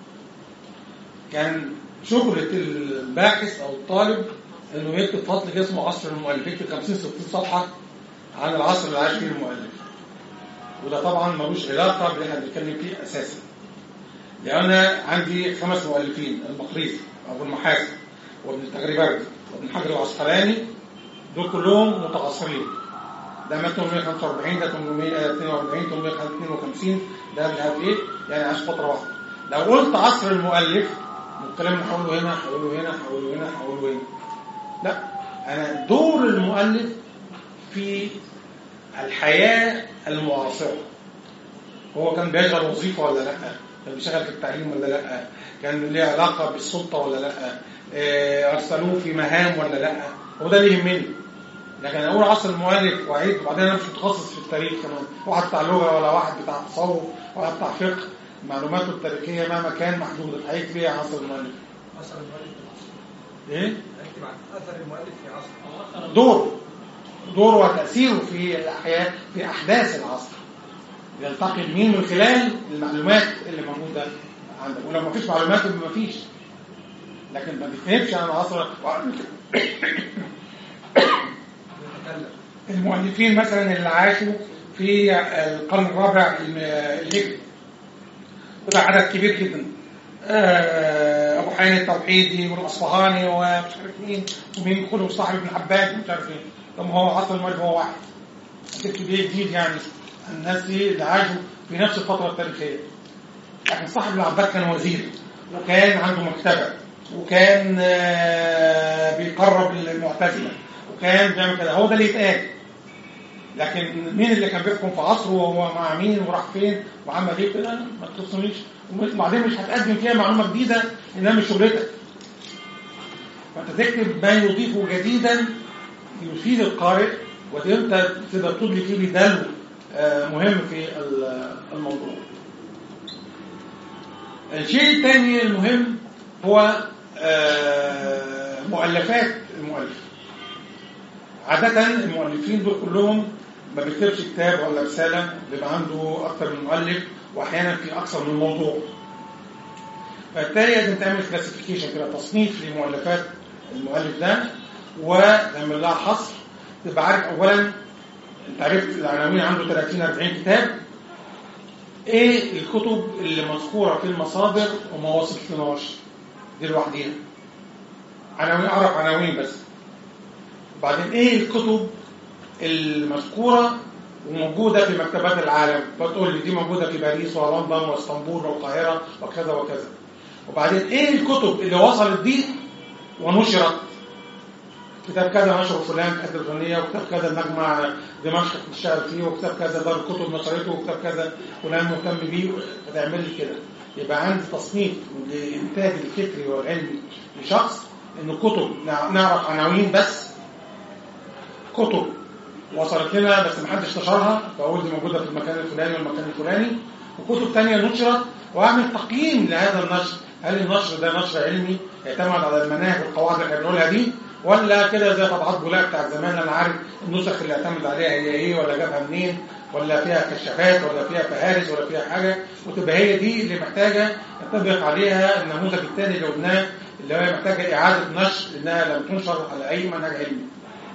كان شغلة الباحث او الطالب انه يكتب فصل كده اسمه عصر المؤلف يكتب 50 60 صفحه عن العصر اللي عاش فيه المؤلف وده طبعا ملوش علاقه باللي احنا بنتكلم فيه اساسا لان انا عندي خمس مؤلفين المقريزي ابو المحاسن وابن التغريبردي وابن حجر العسقلاني دول كلهم متعاصرين ده مات 845 ده 842 852 ده مش عارف ايه يعني عاش فتره واحده لو قلت عصر المؤلف الكلام اللي هقوله هنا هقوله هنا هقوله هنا هقوله هنا لا انا دور المؤلف في الحياه المعاصره هو كان بيشغل وظيفه ولا لا كان بيشتغل في التعليم ولا لا كان ليه علاقه بالسلطه ولا لا آه، ارسلوه في مهام ولا لا هو ده اللي يهمني لكن اقول عصر المؤلف واعيد وبعدين انا مش متخصص في التاريخ كمان واحد بتاع لغه ولا واحد بتاع تصوف واحد بتاع فقه معلوماته التاريخيه مهما كان محدوده هيكتب فيها عصر المؤلف اثر المؤلف في العصر ايه هنكتب عن اثر المؤلف في عصر دوره دوره وتاثيره في الاحياء في احداث العصر يلتقي مين من خلال المعلومات اللي موجوده عندك ولو ما فيش معلومات يبقى ما فيش لكن ما بيفهمش عن العصر يتكلم المؤلفين مثلا اللي عاشوا في القرن الرابع الهجري وده عدد كبير جدا آه، ابو حيان التوحيدي والاصفهاني ومش عارف مين ومين كله صاحب ابن عباس ومش عارف ايه طب هو عصر المؤلف هو واحد تكتب ايه جديد يعني الناس دي اللي عاشوا في نفس الفتره التاريخيه لكن صاحب ابن عباس كان وزير وكان عنده مكتبه وكان آه، بيقرب المعتزله وكان بيعمل كده هو ده اللي يتقال لكن مين اللي كان بيحكم في عصره وهو مع مين وراح فين وعمل ايه كده ما تخصنيش وبعدين مش هتقدم فيها معلومه جديده انها مش شغلتك فانت تكتب ما يضيفه جديدا يفيد القارئ وانت تقدر تدلي فيه بدلو آه، مهم في ال- الموضوع الشيء الثاني المهم هو آه، مؤلفات المؤلف عادة المؤلفين دول كلهم ما بيكتبش كتاب ولا رسالة بيبقى عنده أكثر من مؤلف وأحيانا في أكثر من موضوع فبالتالي لازم تعمل كلاسيفيكيشن كده تصنيف لمؤلفات المؤلف ده وتعمل لها حصر تبقى عارف أولا أنت عرفت العناوين عنده 30 40 كتاب إيه الكتب اللي مذكورة في المصادر وما وصلتلناش دي لوحديها عناوين أعرف عناوين بس وبعدين ايه الكتب المذكوره وموجوده في مكتبات العالم فتقول لي دي موجوده في باريس ولندن واسطنبول والقاهره وكذا وكذا وبعدين ايه الكتب اللي وصلت دي ونشرت كتاب كذا نشره فلان في الحته الفلانيه وكتاب كذا المجمع دمشق بتشتغل فيه وكتاب كذا دار الكتب نشرته وكتاب كذا فلان مهتم بيه فتعمل لي كده يبقى عندي تصنيف للانتاج الفكري والعلمي لشخص ان كتب نع- نعرف عناوين بس كتب وصلت لنا بس ما حدش نشرها فاقول دي موجوده في المكان الفلاني والمكان الفلاني وكتب تانية نشرت واعمل تقييم لهذا النشر هل النشر ده نشر علمي يعتمد على المناهج والقواعد اللي احنا بنقولها دي ولا كده زي طبعات بولاق بتاع زمان انا عارف النسخ اللي اعتمد عليها هي ايه ولا جابها منين ولا فيها كشافات ولا فيها فهارس ولا فيها حاجه وتبقى هي دي اللي محتاجه ينطبق عليها النموذج الثاني اللي قلناه اللي هي محتاجه اعاده نشر لانها لم تنشر على اي منهج علمي.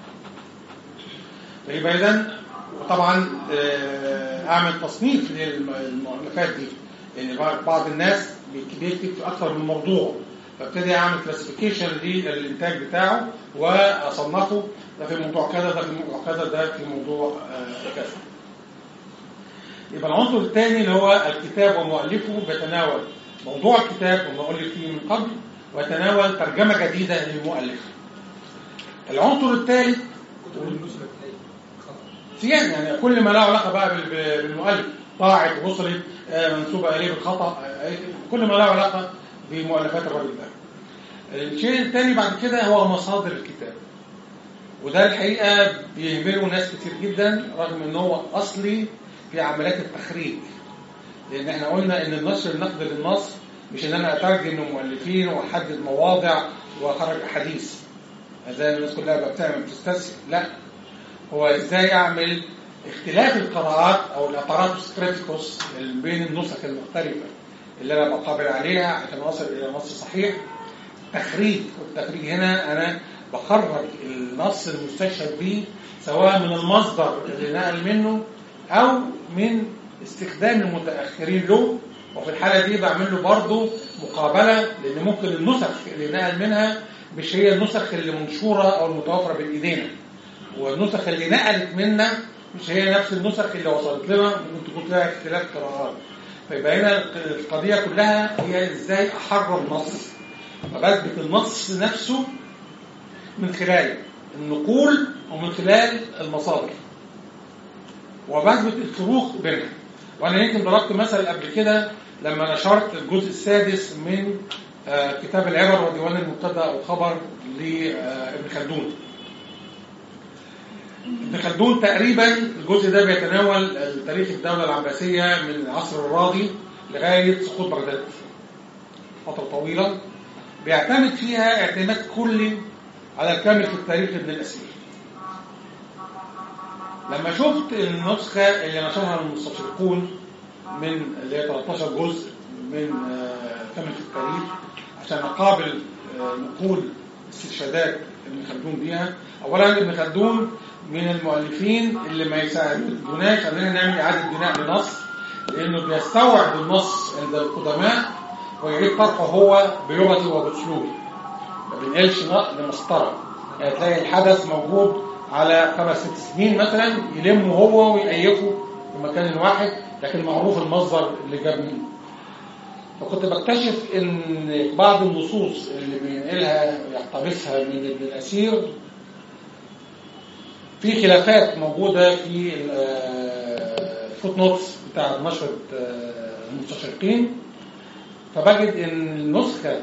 فيبقى اذا وطبعا آه، اعمل تصنيف للمؤلفات دي لان بعض- بعض الناس بيكتب في اكثر من موضوع فابتدي اعمل كلاسيفيكيشن للانتاج بتاعه واصنفه ده في موضوع كذا ده في موضوع كذا ده في موضوع آه، كذا يبقى العنصر الثاني اللي هو الكتاب ومؤلفه بيتناول موضوع الكتاب والمؤلف فيه من قبل ويتناول ترجمه جديده للمؤلف العنصر الثالث كتب النسبة بتاعي خطأ سيان يعني كل ما له علاقه بقى بال- بال- بالمؤلف طاعت وصلت آه، منسوبه اليه بالخطا آه، كل ما له علاقه بمؤلفات الراجل ده الشيء الثاني بعد كده هو مصادر الكتاب وده الحقيقه بيهمله ناس كتير جدا رغم ان هو اصلي في عمليات التخريج لان احنا قلنا ان النشر النقد للنص مش ان انا اترجم لمؤلفين واحدد مواضع واخرج احاديث زي الناس كلها بقى بتعمل بتستسهل لا هو ازاي اعمل اختلاف القراءات او الاباراتوس كريتيكوس بين النسخ المختلفه اللي انا بقابل عليها عشان اصل الى نص صحيح تخريج والتخريج هنا انا بخرج النص المستشهد به سواء من المصدر اللي نقل منه او من استخدام المتاخرين له وفي الحاله دي بعمل له برضه مقابله لان ممكن النسخ اللي نقل منها مش هي النسخ اللي منشوره او المتوفره بين ايدينا والنسخ اللي نقلت منا مش هي نفس النسخ اللي وصلت لنا ممكن تكون فيها اختلاف قراءات فيبقى هنا القضيه كلها هي ازاي احرر نص فبثبت النص نفسه من خلال النقول ومن خلال المصادر وبثبت الفروق بينها وانا يمكن ضربت مثل قبل كده لما نشرت الجزء السادس من آه، كتاب العبر وديوان المبتدا والخبر لابن خلدون ابن خلدون تقريبا الجزء ده بيتناول تاريخ الدولة العباسية من العصر الراضي لغاية سقوط بغداد فترة طويلة بيعتمد فيها اعتماد كلي على الكامل في التاريخ ابن الأسير لما شفت النسخة اللي نشرها المستشرقون من اللي هي 13 جزء من آه، كامل في التاريخ عشان أقابل آه، نقول استشهادات ابن خلدون بيها أولا ابن خلدون من المؤلفين اللي ما يساعدوناش اننا نعمل اعاده بناء لنص لانه بيستوعب النص عند القدماء ويعيد طرحه هو بلغته وباسلوبه ما بينقلش نقل مسطره يعني تلاقي الحدث موجود على خمس ست سنين مثلا يلمه هو ويأيفه في مكان واحد لكن معروف المصدر اللي جاب منه فكنت بكتشف ان بعض النصوص اللي بينقلها يقتبسها من ابن الاسير في خلافات موجودة في الفوت نوتس بتاع نشرة آه، المستشرقين فبجد ان النسخة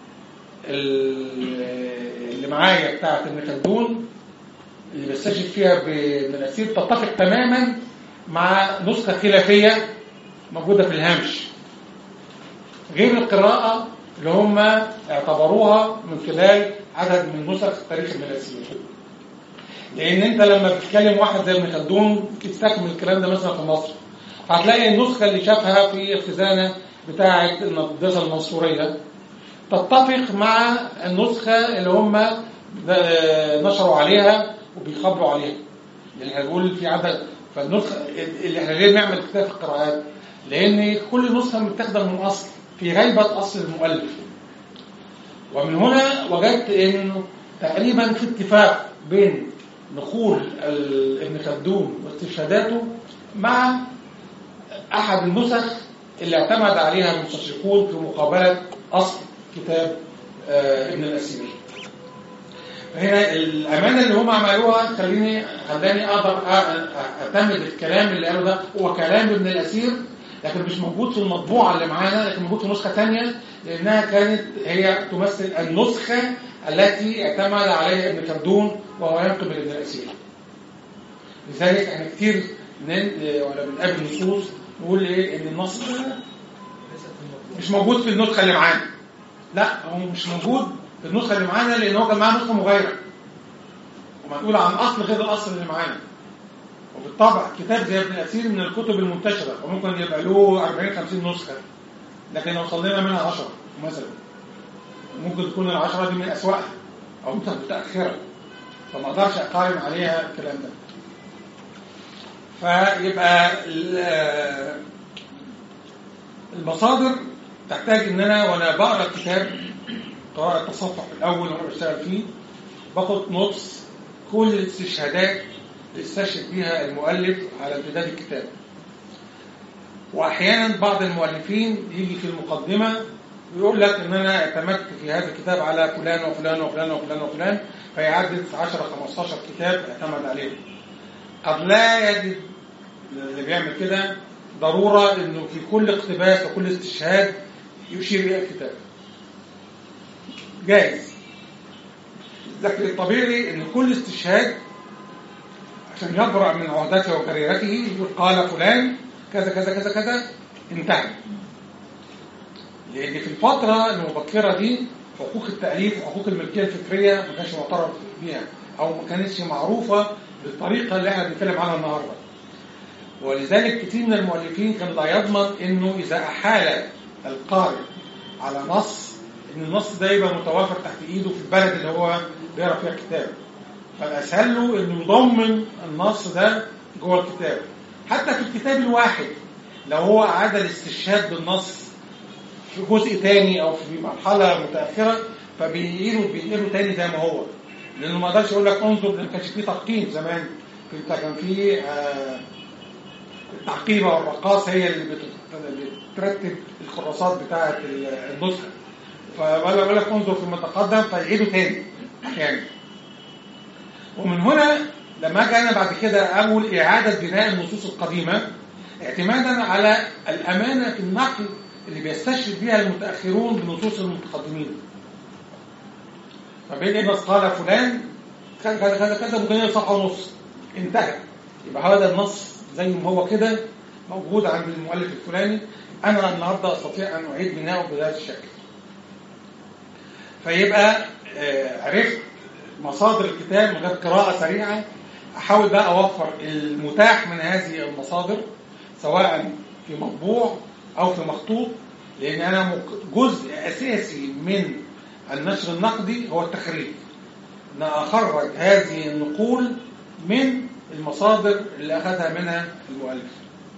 ال- اللي معايا بتاعت ابن خلدون اللي بستشهد فيها بابن الأسير تتفق تماما مع نسخة خلافية موجودة في الهامش غير القراءة اللي هم اعتبروها من خلال عدد من نسخ تاريخ ابن الأسير لان انت لما بتتكلم واحد زي ابن خلدون تستكمل الكلام ده مثلا في مصر هتلاقي النسخه اللي شافها في الخزانه بتاعه المقدسه المنصوريه تتفق مع النسخه اللي هم ده- نشروا عليها وبيخبروا عليها يعني هنقول في عدد فالنسخه اللي احنا ليه بنعمل كتاب القراءات لان كل نسخه متاخده من اصل في غيبه اصل المؤلف ومن هنا وجدت انه تقريبا في اتفاق بين نقول ال- ابن خلدون واستشهاداته مع احد النسخ اللي اعتمد عليها المستشرقون في مقابله اصل كتاب آه، ابن الاسير. هنا الامانه اللي هم عملوها خليني خلاني اقدر أ- اعتمد الكلام اللي قاله ده هو كلام ابن الاسير لكن مش موجود في المطبوعه اللي معانا لكن موجود في نسخه ثانيه لانها كانت هي تمثل النسخه التي اعتمد عليها ابن خلدون وهو ينقل ابن الاسير. لذلك احنا كتير نن- ولا بنقابل نصوص نقول ايه ان النص ده مش موجود في النسخه اللي معانا. لا هو مش موجود في النسخه اللي معانا لان هو كان معاه نسخه مغايره. ومنقول عن اصل غير الاصل اللي معانا. وبالطبع كتاب زي ابن الاسير من الكتب المنتشره وممكن يبقى له 40 50 نسخه. لكن وصل لنا منها 10 مثلا. ممكن تكون العشرة دي من أسوأها أو نسخ متأخرة فما أقدرش أقارن عليها الكلام ده فيبقى ال- المصادر تحتاج ان انا وانا بقرا الكتاب قراءة تصفح الاول وانا بشتغل فيه باخد نص كل الاستشهادات اللي استشهد بيها المؤلف على امتداد الكتاب واحيانا بعض المؤلفين يجي في المقدمه ويقول لك ان انا اعتمدت في هذا الكتاب على فلان وفلان وفلان وفلان وفلان فيعدد 10 15 كتاب اعتمد عليهم قد لا يجد اللي بيعمل كده ضرورة انه في كل اقتباس وكل استشهاد يشير الى الكتاب جائز لكن الطبيعي ان كل استشهاد عشان يبرأ من عهدته وكريرته يقول قال فلان كذا كذا كذا كذا انتهى لان في الفترة المبكرة دي حقوق التأليف وحقوق الملكية الفكرية ما كانش معترف بيها او ما كانتش معروفة بالطريقة اللي احنا بنتكلم عنها النهاردة ولذلك كثير من المؤلفين كان لا يضمن انه اذا احال القارئ على نص ان النص ده يبقى متوافر تحت ايده في البلد اللي هو بيقرا فيها الكتاب فالاسهل له انه يضمن النص ده جوه الكتاب حتى في الكتاب الواحد لو هو اعاد الاستشهاد بالنص في جزء تاني او في مرحله متاخره فبينقله بينقله تاني زي ما هو لانه ما قدرش يقول لك انظر لان كانش فيه تقييم زمان كان كان فيه آه التعقيبه والرقاصه هي اللي بت- بترتب الكراسات بتاعه النسخه فولا بقول لك انظر في المتقدم فيعيده تاني احيانا ومن هنا لما اجي انا بعد كده اقول اعاده بناء النصوص القديمه اعتمادا على الامانه في النقل اللي بيستشهد بها المتاخرون بنصوص المتقدمين فبين ابن قال فلان كذا كذا كذا كذا ممكن يقرا صفحه ونص انتهى يبقى هذا النص زي ما هو كده موجود عند المؤلف الفلاني انا النهارده استطيع ان اعيد بناؤه بهذا الشكل فيبقى آه، عرفت مصادر الكتاب من غير قراءة سريعة أحاول بقى أوفر المتاح من هذه المصادر سواء في مطبوع أو في مخطوط لأن أنا مك- جزء أساسي من النشر النقدي هو التخريج أن أخرج هذه النقول من المصادر اللي أخذها منها المؤلف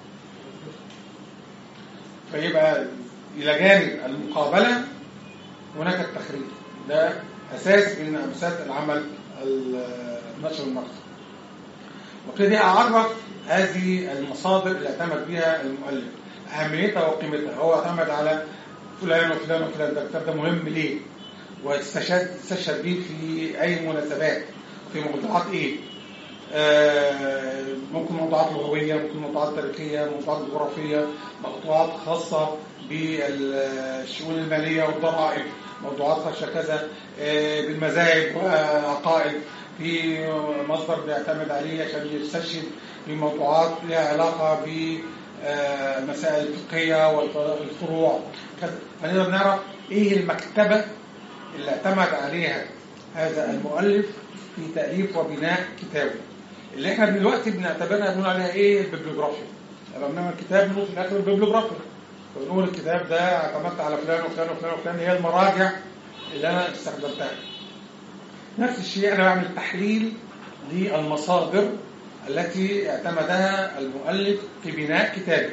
فيبقى إلى جانب المقابلة هناك التخريج ده أساس من أساسات العمل النشر النقدي وابتدي أعرف هذه المصادر اللي اعتمد بها المؤلف أهميتها وقيمتها هو اعتمد على فلان وفلان وفلان ده الكتاب ده مهم ليه واستشهد استشهد بيه في أي مناسبات في موضوعات إيه آه، ممكن موضوعات لغوية ممكن موضوعات تاريخية موضوعات جغرافية موضوعات خاصة بالشؤون المالية والضرائب موضوعات خاصة كذا آه، بالمذاهب وعقائد في مصدر بيعتمد عليه عشان يستشهد في موضوعات لها علاقة بمسائل الفقهية والفروع كذا فنقدر نعرف ايه المكتبة اللي اعتمد عليها هذا المؤلف في تأليف وبناء كتابه اللي احنا دلوقتي بنعتبرها بنقول عليها ايه البيبليوجرافيا لما بنعمل كتاب بنقول في الاخر البيبليوجرافيا فبنقول الكتاب ده اعتمدت على فلان وفلان وفلان وفلان هي المراجع اللي انا استخدمتها نفس الشيء انا بعمل تحليل للمصادر التي اعتمدها المؤلف في بناء كتابه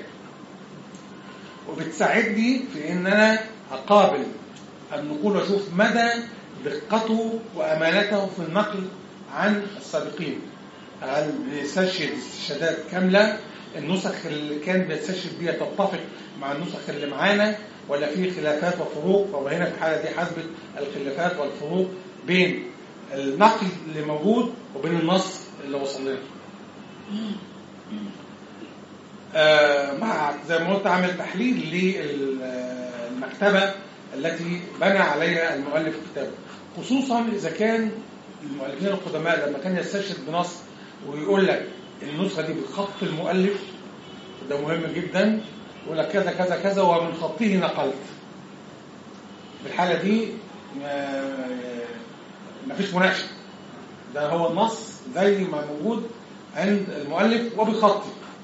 وبتساعدني في ان انا اقابل النقول واشوف مدى دقته وامانته في النقل عن السابقين هل بيستشهد استشهادات كامله النسخ اللي كان بيستشهد بيها تتفق مع النسخ اللي معانا ولا في خلافات وفروق وهنا في الحاله دي حسبت الخلافات والفروق بين النقل اللي موجود وبين النص اللي وصل لنا آه مع زي ما قلت عامل تحليل للمكتبه التي بنى عليها المؤلف كتابه خصوصا اذا كان المؤلفين القدماء لما كان يستشهد بنص ويقول لك النسخه دي بخط المؤلف ده مهم جدا يقول لك كذا كذا كذا ومن خطه نقلت في الحاله دي ما فيش مناقشه ده هو النص زي ما موجود عند المؤلف وبخطه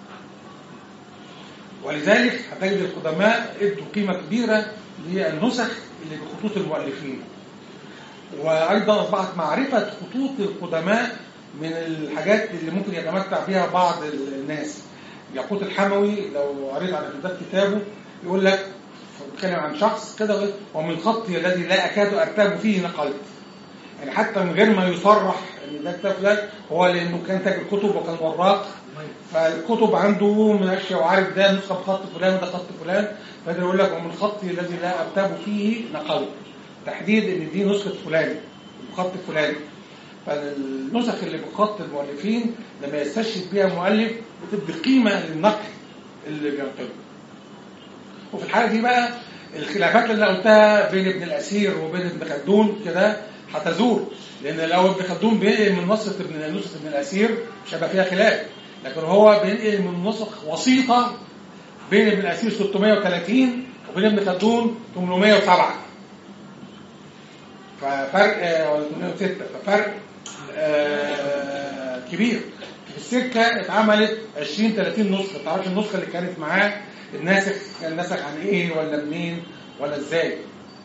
ولذلك هتجد القدماء ادوا قيمه كبيره للنسخ اللي بخطوط المؤلفين وايضا اصبحت معرفه خطوط القدماء من الحاجات اللي ممكن يتمتع بها بعض الناس ياقوت الحموي لو قريت على كتاب كتابه يقول لك بيتكلم عن شخص كده ومن خطي الذي لا اكاد ارتاب فيه نقلت يعني حتى من غير ما يصرح ان ده كتاب فلان هو لانه كان تاجر كتب وكان وراق فالكتب عنده ماشيه وعارف ده نسخه بخط فلان وده خط فلان فقدر يقول لك ومن خطي الذي لا ارتاب فيه نقلت تحديد ان دي نسخه فلان بخط فلان فالنسخ اللي بخط المؤلفين لما يستشهد بها مؤلف بتدي قيمة للنقل اللي بينقله وفي الحالة دي بقى الخلافات اللي أنا قلتها بين ابن الأسير وبين ابن خلدون كده هتزول لأن لو ابن خلدون بينقل من نسخة ابن نسخة ابن الأسير مش هيبقى فيها خلاف لكن هو بينقل من نسخ وسيطة بين ابن الأسير 630 وبين ابن خلدون 807 ففرق آه، ولا 806 ففرق آه، كبير في السكة اتعملت 20 30 نسخة ما تعرفش النسخة اللي كانت معاه الناسخ كان نسخ عن ايه ولا منين ولا ازاي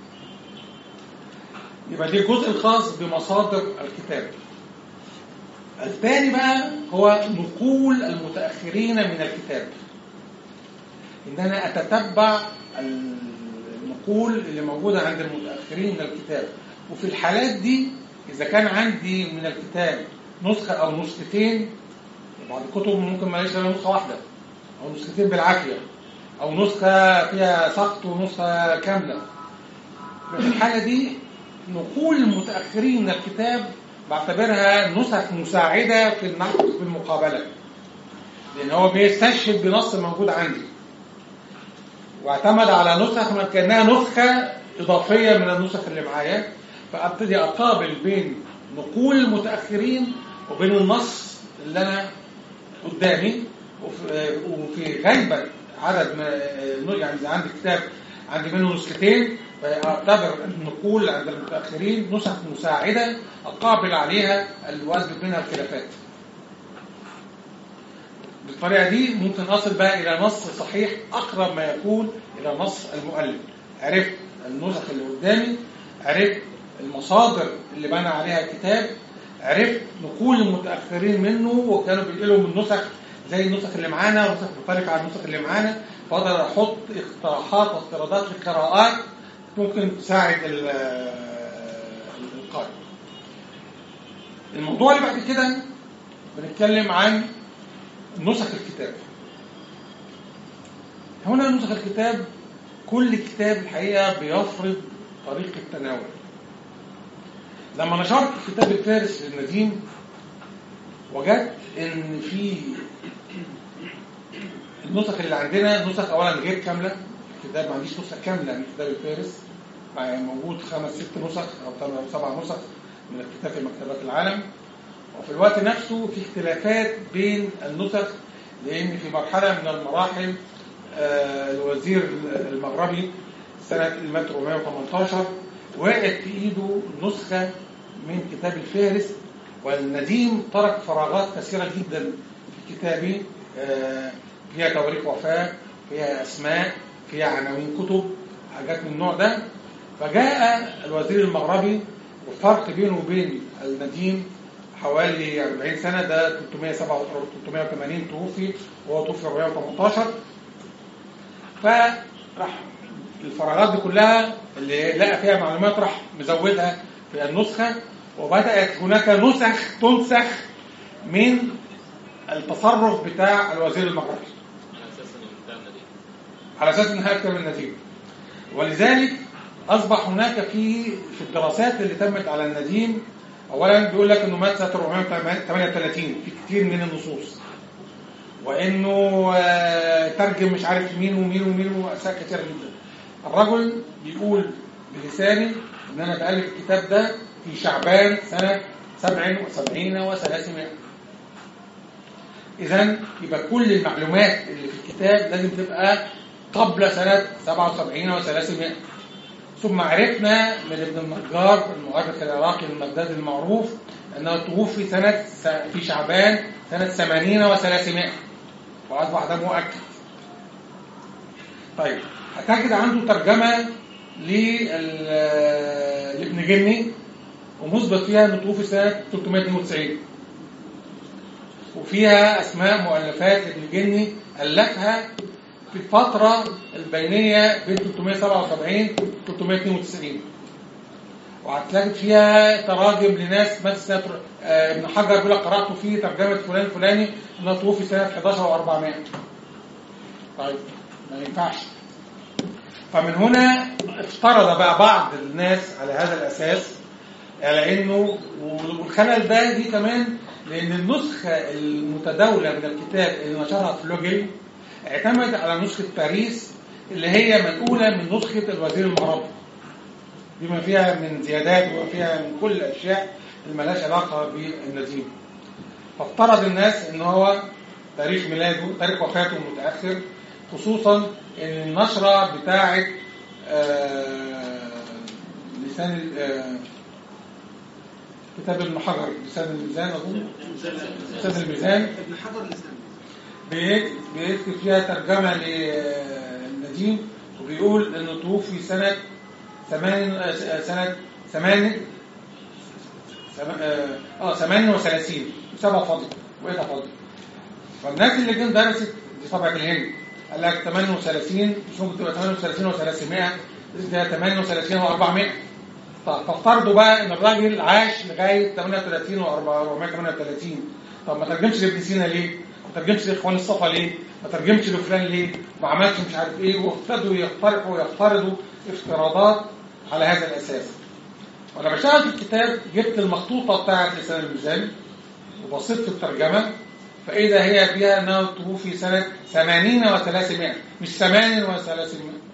يبقى دي الجزء الخاص بمصادر الكتاب الثاني بقى هو نقول المتأخرين من الكتاب ان انا اتتبع النقول اللي موجودة عند المتأخرين من الكتاب وفي الحالات دي اذا كان عندي من الكتاب نسخة او نسختين بعض الكتب ممكن ما يلاقيش غير نسخة واحدة او نسختين بالعافية او نسخة فيها سقط ونسخة كاملة في الحالة دي نقول المتأخرين من الكتاب بعتبرها نسخ مساعدة في النقد في المقابلة لأن هو بيستشهد بنص موجود عندي واعتمد على نسخ ما كأنها نسخة إضافية من النسخ اللي معايا فأبتدي أقابل بين نقول المتأخرين وبين النص اللي أنا قدامي وفي, وفي غيبة عدد ما يعني إذا عندي كتاب عندي منه نسختين فأعتبر النقول عند المتأخرين نسخ مساعدة أقابل عليها الواجب منها الخلافات بالطريقة دي ممكن أصل بقى إلى نص صحيح أقرب ما يكون إلى نص المؤلف عرفت النسخ اللي قدامي عرفت المصادر اللي بنى عليها الكتاب عرفت نقول المتأخرين منه وكانوا بينقلوا من نسخ زي النسخ اللي معانا ونسخ مختلفة عن النسخ اللي معانا فأقدر أحط اقتراحات وافتراضات للقراءات ممكن تساعد ال- القارئ. الموضوع اللي بعد كده بنتكلم عن نسخ الكتاب. هنا نسخ الكتاب كل كتاب الحقيقة بيفرض طريقة تناول. لما نشرت كتاب الفارس للنديم وجدت ان في النسخ اللي عندنا نسخ اولا غير كامله الكتاب ما عنديش نسخه كامله من كتاب الفارس يعني موجود خمس ست نسخ او ثمان او سبع نسخ من الكتاب في مكتبات العالم وفي الوقت نفسه في اختلافات بين النسخ لان في مرحله من المراحل آه، الوزير المغربي سنه 1418 وقعت في ايده نسخه من كتاب الفارس والنديم ترك فراغات كثيره جدا في كتابه آه، فيها تواريخ وفاه فيها اسماء فيها عناوين كتب حاجات من النوع ده فجاء الوزير المغربي والفرق بينه وبين النديم حوالي 40 سنه ده 387 380 توفي وهو توفي 418 فراح الفراغات دي كلها اللي لقى فيها معلومات راح مزودها في النسخه وبدات هناك نسخ تنسخ من التصرف بتاع الوزير المغربي على اساس انه بتاعنا دي على اساس انها اكثر من النتيجه ولذلك اصبح هناك في في الدراسات اللي تمت على النديم اولا بيقول لك انه مات سنه 438 في كتير من النصوص وانه آه، ترجم مش عارف مين ومين ومين واشياء كتير جدا الرجل بيقول بلسانه ان انا بالف الكتاب ده في شعبان سنه 77 و300 إذا يبقى كل المعلومات اللي في الكتاب لازم تبقى قبل سنة 77 و300 ثم عرفنا من ابن النجار المؤرخ العراقي المبداد المعروف أنه توفي سنة في شعبان سنة 80 و300 وأصبح ده مؤكد طيب هتجد عنده ترجمة لل- لابن جني ومثبت فيها انه توفي سنة 392 وفيها أسماء مؤلفات ابن جني ألفها في الفترة البينية بين 377 و 392 وهتلاقي فيها تراجم لناس مثل آه، ابن حجر بيقول لك قرأت فيه ترجمة فلان الفلاني انه توفي سنة 11 و400 طيب ما ينفعش فمن هنا افترض بقى بعض الناس على هذا الأساس لانه والخلل ده دي كمان لان النسخه المتداوله من الكتاب اللي نشرها فلوجل اعتمد على نسخه باريس اللي هي منقوله من نسخه الوزير المغربي بما فيها من زيادات وما فيها من كل الاشياء اللي مالهاش علاقه بالنديم فافترض الناس ان هو تاريخ ميلاده تاريخ وفاته متاخر خصوصا ان النشره بتاعه آه، لسان ال- آه، كتاب ابن حجر لسان الميزان اظن لسان الميزان ابن حجر الاسلامي بيك- بيكتب فيها ترجمة للنديم وبيقول انه توفي سنة ثمان آه، سنة ثمان ثم- اه آه، 38 سبعة فاضي وإيه فاضي فالناس اللي جم درست دي طبعة الهند قال لك 38 مش ممكن تبقى 38 و300 ده 38 و400 طب فافترضوا بقى ان الراجل عاش لغايه 38 و438 طب ما ترجمش لابن سينا ليه؟ ما ترجمش لاخوان الصفا ليه؟ ما ترجمش لفلان ليه؟ ما عملش مش عارف ايه وابتدوا يقترحوا ويفترضوا افتراضات على هذا الاساس. وانا بشتغل في الكتاب جبت المخطوطه بتاعت لسان الميزان وبصيت في الترجمه فاذا هي فيها انه توفي سنه 80 و300 مش 8 و300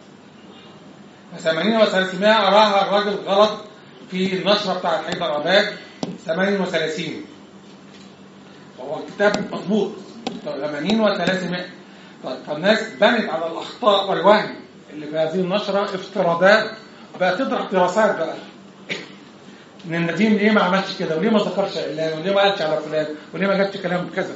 80 و300 أراها الراجل غلط في النشرة بتاعت حيدر أباد 38 هو الكتاب مضبوط 80 و300 طيب فالناس بنت على الأخطاء والوهم اللي في هذه النشرة افتراضات بقى تطرح دراسات بقى ان النديم ليه ما عملش كده وليه ما ذكرش علان وليه ما قالش على فلان وليه ما جابش كلام كذا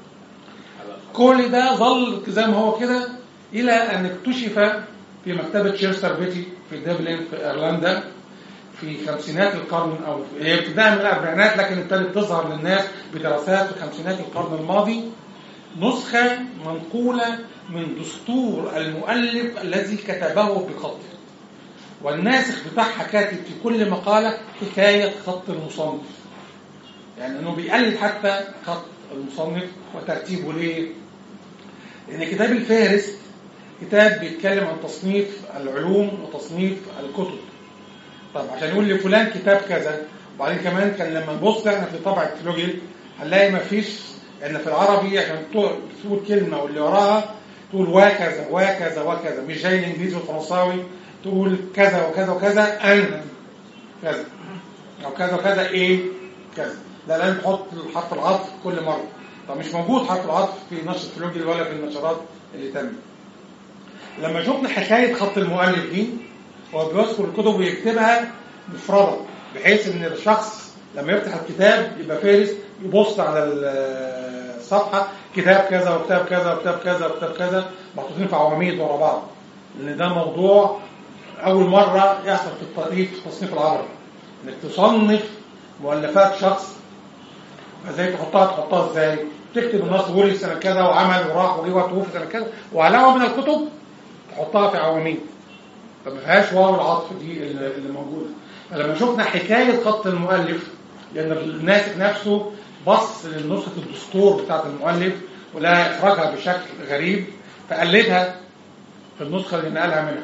كل ده ظل زي ما هو كده الى ان اكتشف في مكتبه شيرستر بيتي في دبلن في ايرلندا في خمسينات القرن او في- هي ابتداء من الاربعينات لكن ابتدت تظهر للناس بدراسات في خمسينات القرن الماضي نسخه منقوله من دستور المؤلف الذي كتبه بخطه والناسخ بتاعها كاتب في كل مقاله حكايه خط المصنف يعني انه بيقلد حتى خط المصنف وترتيبه ليه لان كتاب الفهرست كتاب بيتكلم عن تصنيف العلوم وتصنيف الكتب طب عشان يقول لفلان كتاب كذا وبعدين كمان كان لما نبص احنا في طبعة فلوجل هنلاقي ما فيش ان في العربي عشان تقول تقول كلمة واللي وراها تقول وكذا وكذا وكذا مش زي الانجليزي والفرنساوي تقول كذا وكذا وكذا ان كذا او كذا وكذا ايه كذا لا لازم تحط حرف العطف كل مرة طب مش موجود حرف العطف في نشر فلوجل ولا في النشرات اللي تمت لما شفنا حكاية خط المؤلف دي هو بيذكر الكتب ويكتبها مفردة بحيث ان الشخص لما يفتح الكتاب يبقى فارس يبص على الصفحة كتاب كذا وكتاب كذا وكتاب كذا وكتاب كذا محطوطين في عواميد ورا بعض لان ده موضوع اول مرة يحصل في التاريخ في التصنيف العربي انك تصنف مؤلفات شخص ازاي تحطها تحطها ازاي تكتب النص ولد سنة كذا وعمل وراح وجه وتوفي سنة كذا وعلاوة من الكتب تحطها في عواميد فما فيهاش واو العطف دي اللي اللي موجوده فلما شفنا حكايه خط المؤلف لان الناسخ نفسه بص لنسخه الدستور بتاعت المؤلف ولقى اخراجها بشكل غريب فقلدها في النسخه اللي نقلها منها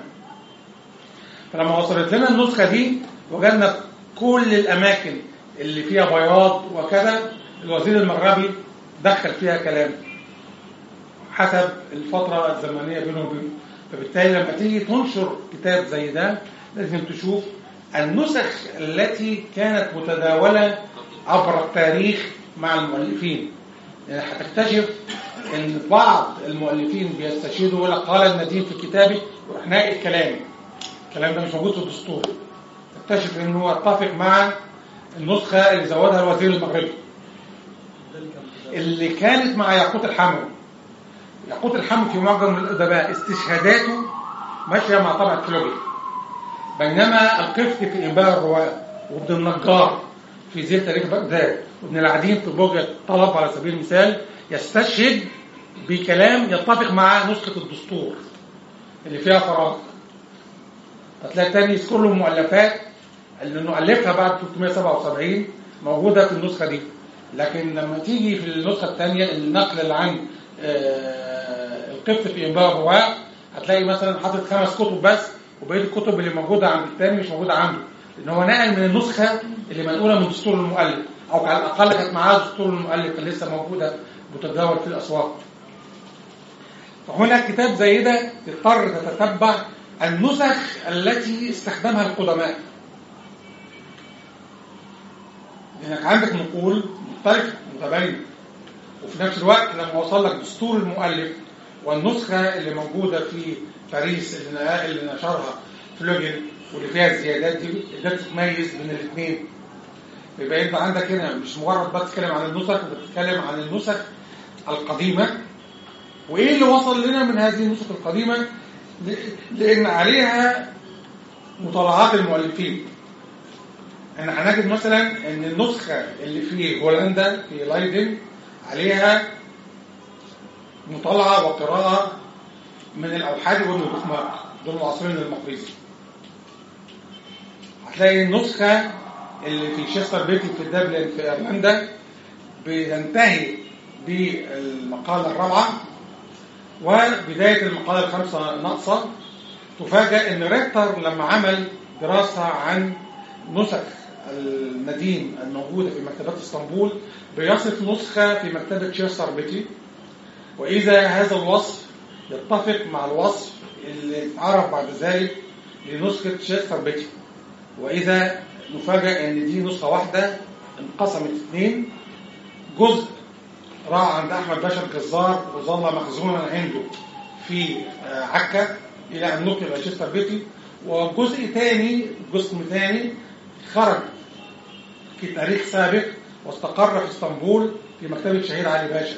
فلما وصلت لنا النسخه دي وجدنا كل الاماكن اللي فيها بياض وكذا الوزير المغربي دخل فيها كلام حسب الفترة الزمنية بينه وبينه فبالتالي لما تيجي تنشر كتاب زي ده لازم تشوف النسخ التي كانت متداولة عبر التاريخ مع المؤلفين يعني هتكتشف ان بعض المؤلفين بيستشهدوا يقول لك قال النديم في كتابه ويروح ناقل كلامي الكلام ده مش موجود في الدستور تكتشف انه يتفق مع النسخة اللي زودها الوزير المغربي اللي كانت مع ياقوت الحموي ياقوت الحمد في معجم الأدباء استشهاداته ماشية مع طبعة فلوجي بينما القفط في إنباء الرواة وابن النجار في زيل تاريخ بغداد وابن العديم في بوجة طلب على سبيل المثال يستشهد بكلام يتفق مع نسخة الدستور اللي فيها فراغ هتلاقي تاني يذكر له مؤلفات اللي انه ألفها بعد 377 موجودة في النسخة دي لكن لما تيجي في النسخة الثانية النقل اللي عن آه، القفط في إنباء الرواة هتلاقي مثلا حاطط خمس كتب بس وبقية الكتب اللي موجودة عند الثاني مش موجودة عنده ان هو نقل من النسخه اللي منقوله من دستور المؤلف او على الاقل كانت معاه دستور المؤلف كان لسه موجوده متداول في الاسواق فهنا كتاب زي ده تضطر تتتبع النسخ التي استخدمها القدماء لانك عندك نقول مختلفه متباينه وفي نفس الوقت لما وصل لك دستور المؤلف والنسخه اللي موجوده في باريس اللي اللي نشرها فلوجن واللي فيها الزيادات دي قدرت تميز بين الاثنين يبقى انت عندك هنا مش مجرد بس تتكلم عن النسخ انت بتتكلم عن النسخ القديمه وايه اللي وصل لنا من هذه النسخ القديمه ل- لان عليها مطالعات المؤلفين احنا هنجد مثلا ان النسخه اللي في هولندا في لايدن عليها مطالعه وقراءه من الاوحاد والنجومات دول معاصرين للمقريزي هتلاقي النسخه اللي في شيستر بيتي في دبلن في ايرلندا بتنتهي بالمقاله الرابعه وبدايه المقاله الخامسه ناقصه تفاجأ ان ريكتر لما عمل دراسه عن نسخ النديم الموجوده في مكتبات اسطنبول بيصف نسخه في مكتبه شيستر بيتي واذا هذا الوصف يتفق مع الوصف اللي اتعرف بعد ذلك لنسخه شيستر بيتي واذا نفاجأ ان دي نسخه واحده انقسمت اثنين جزء راح عند احمد باشا الجزار وظل مخزونا عنده في آه، عكا الى ان نقل الى شيستر بيتي وجزء ثاني قسم ثاني خرج في تاريخ سابق واستقر في اسطنبول في مكتبه شهير علي باشا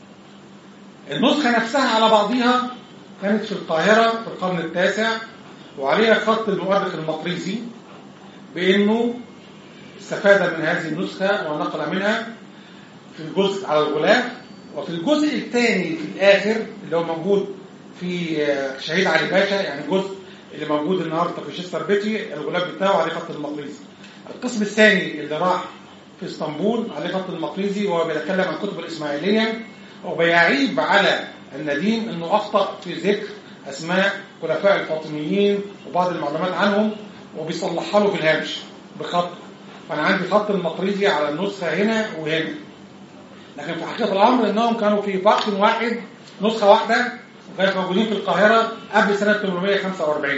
النسخه نفسها على بعضها كانت في القاهره في القرن التاسع وعليها خط المؤرخ المقريزي بانه استفاد من هذه النسخه ونقل منها في الجزء على الغلاف وفي الجزء الثاني في الاخر اللي هو موجود في آه، شهيد علي باشا يعني الجزء اللي موجود النهارده في شيستر بيتي الغلاف بتاعه عليه خط المقريزي القسم الثاني اللي راح في اسطنبول عليه خط المقريزي وهو بيتكلم عن كتب الاسماعيليه وبيعيب على النديم انه اخطا في ذكر اسماء خلفاء الفاطميين وبعض المعلومات عنهم وبيصلحها له في الهامش بخط فانا عندي خط المقريزي على النسخه هنا وهنا لكن في حقيقه الامر انهم كانوا في وقت واحد نسخه واحده وكانوا موجودين في القاهره قبل سنه 845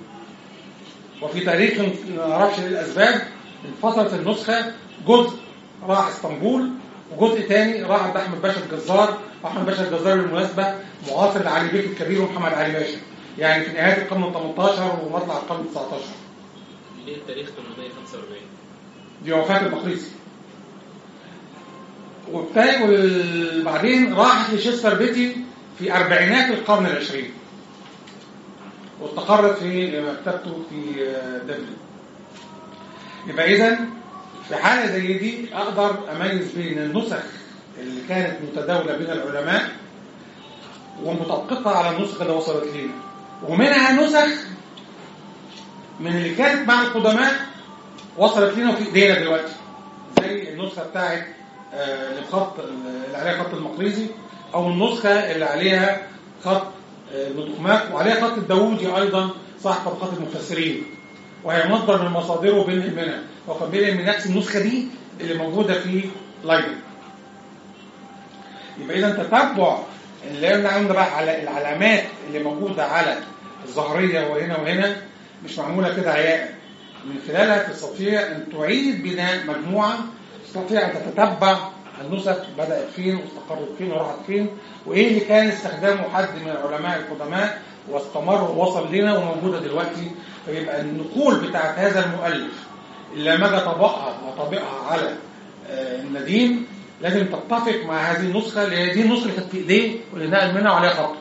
وفي تاريخ ما نعرفش ايه الاسباب انفصلت النسخه جزء راح اسطنبول وجزء تاني راح عند احمد باشا الجزار واحمد باشا الجزار بالمناسبه معاصر لعلي بيك الكبير ومحمد علي باشا يعني في نهايه القرن ال 18 ومطلع القرن ال 19 ليه التاريخ 845 دي وفاة المقريزي وبتاع وبعدين راحت لشيستر بيتي في أربعينات القرن العشرين واستقرت في مكتبته في دبلن يبقى إذا في حالة زي دي أقدر أميز بين النسخ اللي كانت متداولة بين العلماء ومطبقة على النسخ اللي وصلت لينا ومنها نسخ من اللي كانت مع القدماء وصلت لنا في ايدينا دلوقتي زي النسخه بتاعت آه، الخط اللي عليها خط المقريزي او النسخه اللي عليها خط آه، النطقمات وعليها خط الداوودي ايضا صاحب طبقات المفسرين وهي مصدر من مصادره بينهم منها وقد بينهم من نفس النسخه دي اللي موجوده في لايبن يبقى اذا تتبع اللي قلنا عندنا بقى على العلامات اللي موجوده على الظهريه وهنا وهنا مش معموله كده عياء من خلالها تستطيع ان تعيد بناء مجموعه تستطيع ان تتتبع النسخ بدات فين واستقرت فين وراحت فين وايه اللي كان استخدامه حد من العلماء القدماء واستمر ووصل لنا وموجوده دلوقتي فيبقى النقول بتاعت هذا المؤلف اللي لما اجي اطبقها واطبقها على آه، النديم لازم تتفق مع هذه النسخه اللي هي دي النسخه اللي كانت في ايديه واللي نقل منها وعليها خط.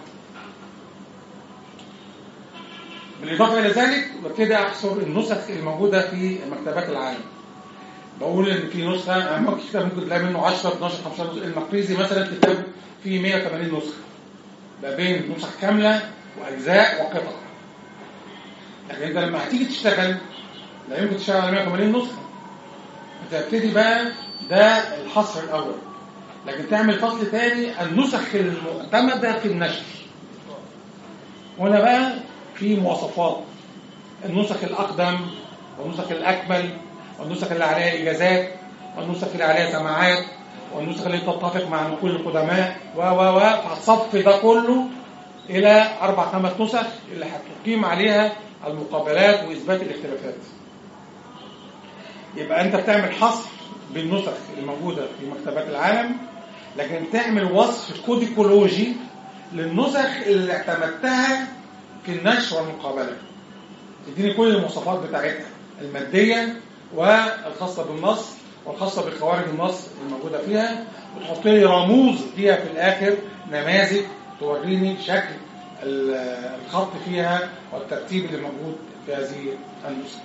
بالاضافه الى ذلك ببتدي احصر النسخ الموجوده في مكتبات العالم. بقول ان في نسخه ممكن كتاب ممكن تلاقي منه 10 12 15 نسخه المقريزي مثلا كتاب فيه 180 نسخه. ما بين نسخ كامله واجزاء وقطع. لكن انت لما هتيجي تشتغل لا يمكن تشتغل على 180 نسخه. انت هتبتدي بقى ده الحصر الاول. لكن تعمل فصل ثاني النسخ المعتمده في النشر. هنا بقى في مواصفات النسخ الأقدم والنسخ الأكمل والنسخ اللي عليها إجازات والنسخ اللي عليها سماعات والنسخ اللي تتفق مع نقول القدماء و و و فالصف ده كله إلى أربع خمس نسخ اللي هتقيم عليها المقابلات وإثبات الاختلافات يبقى أنت بتعمل حصر بالنسخ الموجودة في مكتبات العالم لكن تعمل وصف كوديكولوجي للنسخ اللي اعتمدتها في النشر والمقابلة تديني كل المواصفات بتاعتها المادية والخاصة بالنص والخاصة بخوارج النص الموجودة فيها وتحط لي رموز فيها في الآخر نماذج توريني شكل ال- الخط فيها والترتيب اللي موجود في هذه النسخة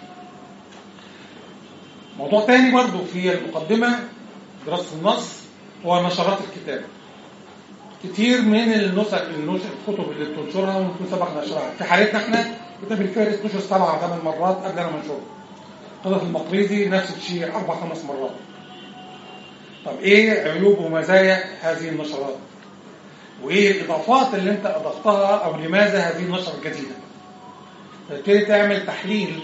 موضوع تاني برضو في المقدمة دراسة النص هو نشرات الكتاب كتير من النسخ النسخ الكتب اللي بتنشرها ونكون سبق نشرها في حالتنا احنا كتاب الفارس نشر سبع ثمان مرات قبل ما ننشره قصة المقريزي نفس الشيء اربع خمس مرات طب ايه عيوب ومزايا هذه النشرات وايه الاضافات اللي انت اضفتها او لماذا هذه النشره الجديده تبتدي تعمل تحليل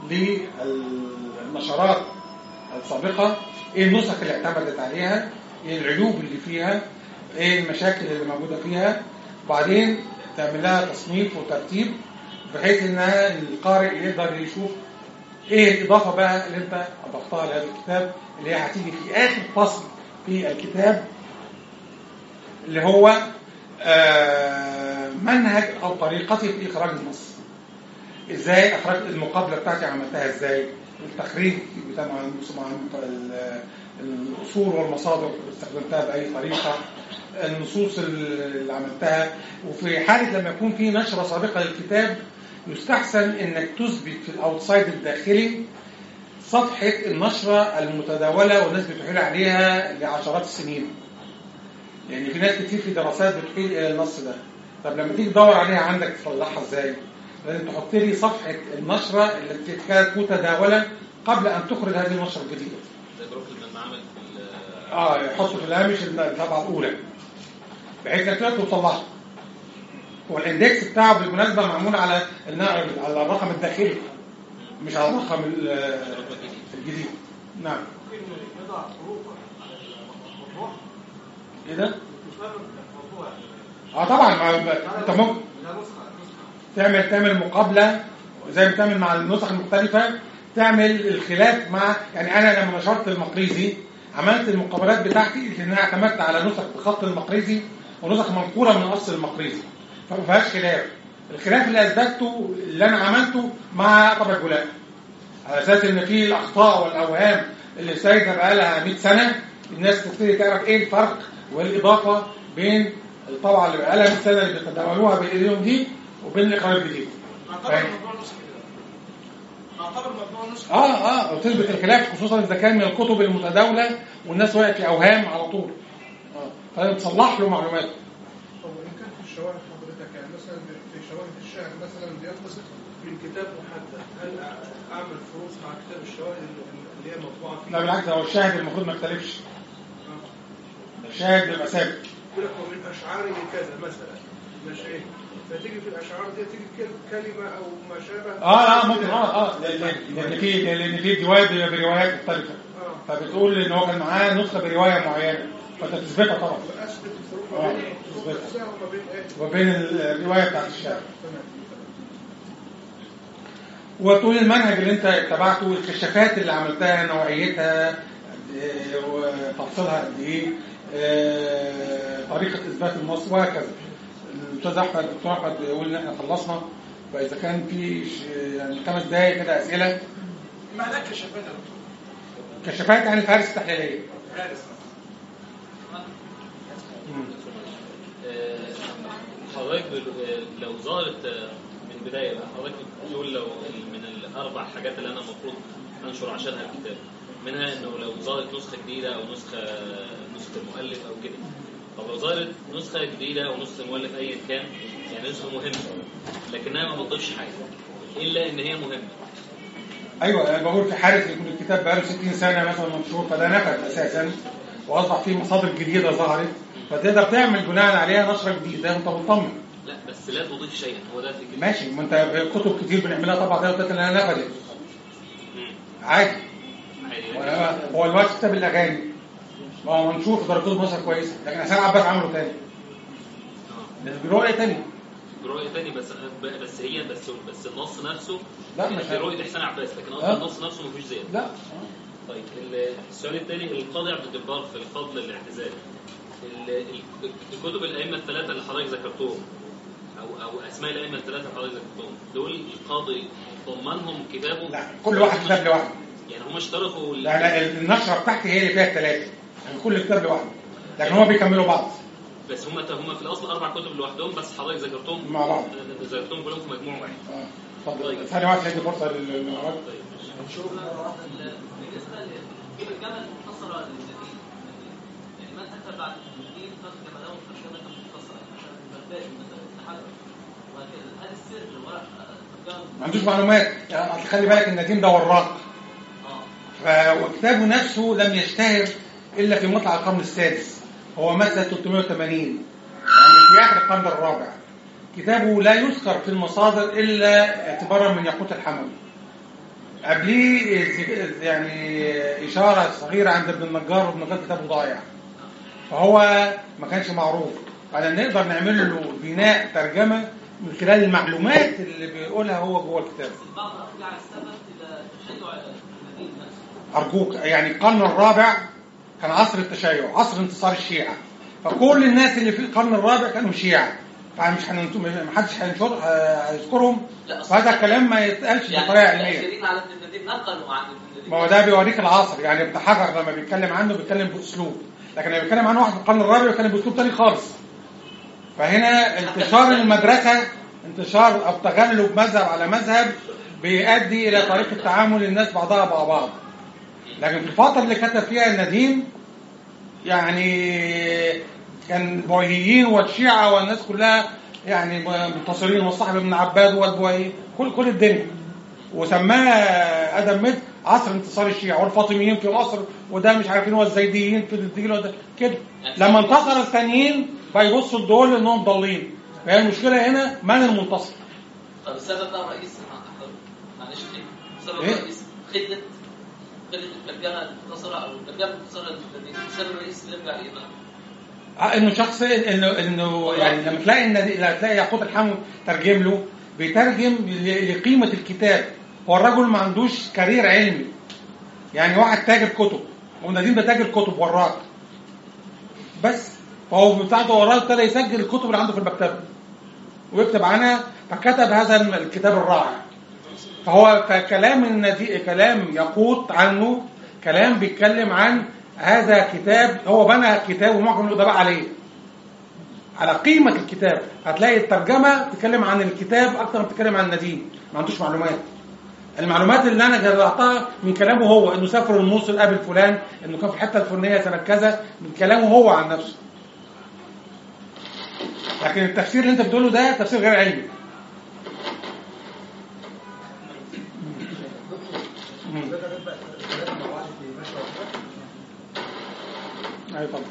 للنشرات السابقه ايه النسخ اللي اعتمدت عليها ايه العيوب اللي فيها ايه المشاكل اللي موجوده فيها وبعدين تعمل لها تصنيف وترتيب بحيث ان القارئ يقدر يشوف ايه الاضافه بقى اللي انت اضفتها لهذا الكتاب اللي هي هتيجي في اخر فصل في الكتاب اللي هو آه، منهج او طريقتي في اخراج النص ازاي اخرجت المقابله بتاعتي عملتها ازاي التخريج بتاع مع مع ال- الاصول والمصادر استخدمتها باي طريقه النصوص اللي عملتها وفي حاله لما يكون في نشره سابقه للكتاب يستحسن انك تثبت في الاوتسايد الداخلي صفحه النشره المتداوله والناس بتحيل عليها لعشرات السنين يعني في ناس كتير في دراسات بتحيل الى النص ده طب لما تيجي تدور عليها عندك تطلعها ازاي لازم تحط لي صفحه النشره التي كانت متداوله قبل ان تخرج هذه النشره الجديده زي بروكل لما عمل في ال- اه يحط في الهامش الطبعه الاولى بحيث انك تقدر توصل لها هو الاندكس بتاعه بالمناسبه معمول على النا- على الرقم الداخلي مش على الرقم ال- الجديد نعم ممكن يضع حروف على الموضوع ايه ده؟ تفرق الموضوع اه طبعا ما انت ممكن لا نسخة نسخة تعمل تعمل مقابله زي ما بتعمل مع النسخ المختلفه تعمل الخلاف مع يعني انا لما نشرت المقريزي عملت المقابلات بتاعتي اللي انا اعتمدت على نسخ بخط المقريزي ونسخ منقوله من اصل المقريزي فما فيهاش خلاف الخلاف اللي اثبته اللي انا عملته مع طبع الجلاء على اساس ان في الاخطاء والاوهام اللي سايده بقالها 100 سنه الناس تبتدي تعرف ايه الفرق والاضافه بين الطبعه اللي بقالها 100 سنه اللي بيتداولوها بايديهم دي وبين الاقرار الجديد اعتبر فاهم؟ مجموع نسخة كده اعتبر مجموع نسخة اه اه وتثبت الخلاف خصوصا اذا كان من الكتب المتداوله والناس وقعت في اوهام على طول اه فتصلح له معلوماته طب وإن كان في الشواهد حضرتك يعني مثلا في شواهد الشعر مثلا بيأخذ من كتاب محدد هل أع- أعمل فروس مع كتاب الشواهد اللي هي مطبوعة فيه؟ لا بالعكس هو الشاهد المفروض ما يختلفش الشاهد بيبقى ثابت يقول لك ومن أشعاره كذا مثلا ماشي إيه؟ فتيجي في الأشعار دي تيجي كل- كلمة أو ما شابه اه اه ممكن اه اه لان لأن في لان في روايات بروايات مختلفه آه. فبتقول ان هو كان معاه نسخه بروايه معينه فانت تثبتها طبعا وأثبت الفروق آه، ما بين الفروق تثبتها. نفسها وما بين إيه؟ وبين الروايه بتاعت الشاعر تمام وتقول المنهج اللي انت اتبعته الكشافات اللي عملتها نوعيتها قد إيه، وتفصيلها قد ايه آه، طريقه اثبات النص وهكذا الاستاذ احمد الدكتور احمد يقول ان احنا خلصنا فاذا كان في ش- يعني خمس دقائق كده اسئله معناه كشفات يا دكتور كشافات يعني الفهرس التحليليه فارس مم. آه، حضرتك بال- آه، لو ظهرت آه، من البدايه بقى حضرتك بتقول لو من الاربع حاجات اللي انا المفروض انشر عشانها الكتاب منها انه لو ظهرت نسخه جديده او نسخه نسخه المؤلف او كده طب لو ظهرت نسخه جديده او نسخه المؤلف ايا كان يعني نسخه مهمه لكنها ما بتضيفش حاجه الا ان هي مهمه ايوه انا بقول في حاله يكون الكتاب بقاله 60 سنه مثلا منشور فده نفد اساسا واصبح فيه مصادر جديده ظهرت فتقدر تعمل بناء عليها نشره جديده وانت مطمن لا بس لا تضيف شيئا هو ده فكره ماشي ما انت كتب كتير بنعملها طبعا ده وتلاقي انها نفدت عادي يعني هو الوقت كتاب الاغاني ما هو منشور في درجات مصر كويسه لكن حسين عباس عمله تاني برؤيه تانية برؤية تاني بس بس هي بس بس النص نفسه لا، مش في رؤية إحسان عباس لكن أه. أصلا النص نفسه مفيش زيادة لا طيب ال- السؤال الثاني القاضي عبد الجبار في الفضل الاعتزال ال- ال- الكتب الأئمة الثلاثة اللي حضرتك ذكرتهم أو أو أسماء الأئمة الثلاثة اللي حضرتك ذكرتهم دول القاضي ضمنهم كتابه لا كل واحد كتاب لوحده يعني هم اشتركوا لا لا النشره بتاعتي هي اللي فيها الثلاثه يعني كل كتاب لوحده لكن هما بيكملوا بعض بس هم هم في الأصل أربع كتب لوحدهم بس حضرتك ذكرتهم مع بعض. ذكرتهم كلهم في مجموع واحد اه اتفضل ثاني واحد هيدي فرصه للمعارض طيب بالنسبه للجمل المختصره للنبي يعني من اتى بعد الدين ترجم له ترجمه مختصره عشان البغدادي مثلا استحاله وهكذا هل السر وراء ترجمه ما عندوش معلومات يعني خلي بالك النديم ده وراق اه ف- وكتابه نفسه لم يشتهر الا في مطلع القرن السادس هو مات سنه 380 يعني في اخر القرن الرابع كتابه لا يذكر في المصادر الا اعتبارا من ياقوت الحموي قبليه ز- يعني اشاره صغيره عند ابن النجار وابن النجار كتابه ضايع فهو ما كانش معروف على نقدر نعمل له بناء ترجمه من خلال المعلومات اللي بيقولها هو جوه الكتاب البعض ارجع السبب الى تشيع النبي نفسه أرجوك يعني القرن الرابع كان عصر التشيع عصر انتصار الشيعة فكل الناس اللي في القرن الرابع كانوا شيعة فمش هننت- ما حدش هينشر هيذكرهم لا، أصلاً- فهذا الكلام ما يتقالش بطريقة علمية المتأثرين على ابن النبي نقلوا عن ابن النبي ما هو ده بيوريك العصر يعني ابن حجر لما بيتكلم عنه بيتكلم بأسلوب لكن لما بيتكلم عنه واحد في القرن الرابع بيتكلم بأسلوب تاني خالص فهنا انتشار المدرسة انتشار أو تغلب مذهب على مذهب بيؤدي إلى طريقة تعامل الناس بعضها مع بعض لكن في الفترة اللي كتب فيها النديم يعني كان البويهيين والشيعة والناس كلها يعني منتصرين والصاحب ابن عباد والبويهي كل كل الدنيا وسماه ادم مد عصر انتصار الشيعة والفاطميين في مصر وده مش عارفين والزيديين في الدين وده كده لما انتصر الثانيين بيبصوا لدول انهم ضالين فهي المشكلة هنا من المنتصر طب السبب ده رئيس معلش السبب إيه؟ رئيس قلة قلة الترجمة المختصرة أو الترجمة المختصرة للنبي السبب الرئيسي اللي يرجع إيه بقى؟ آه، انه شخص انه انه يعني لما تلاقي ان لما تلاقي ياقوت الحمو ترجم له بيترجم ل- لقيمه الكتاب هو الرجل ما عندوش كارير علمي يعني واحد تاجر كتب ونديم ده تاجر كتب وراك بس فهو بتاعته وراه ابتدى يسجل الكتب اللي عنده في المكتبه ويكتب عنها فكتب هذا الكتاب الرائع فهو كلام الندي... كلام يقوت عنه كلام بيتكلم عن هذا كتاب هو بنى كتاب ومعظم الادباء عليه على قيمة الكتاب هتلاقي الترجمة بتتكلم عن الكتاب أكتر ما بتتكلم عن النديم ما عندوش معلومات المعلومات اللي أنا جرعتها من كلامه هو إنه سافر الموصل قابل فلان إنه كان في الحتة الفلانية سنة كذا من كلامه هو عن نفسه لكن التفسير اللي أنت بتقوله ده تفسير غير علمي مم. أيوة طبعا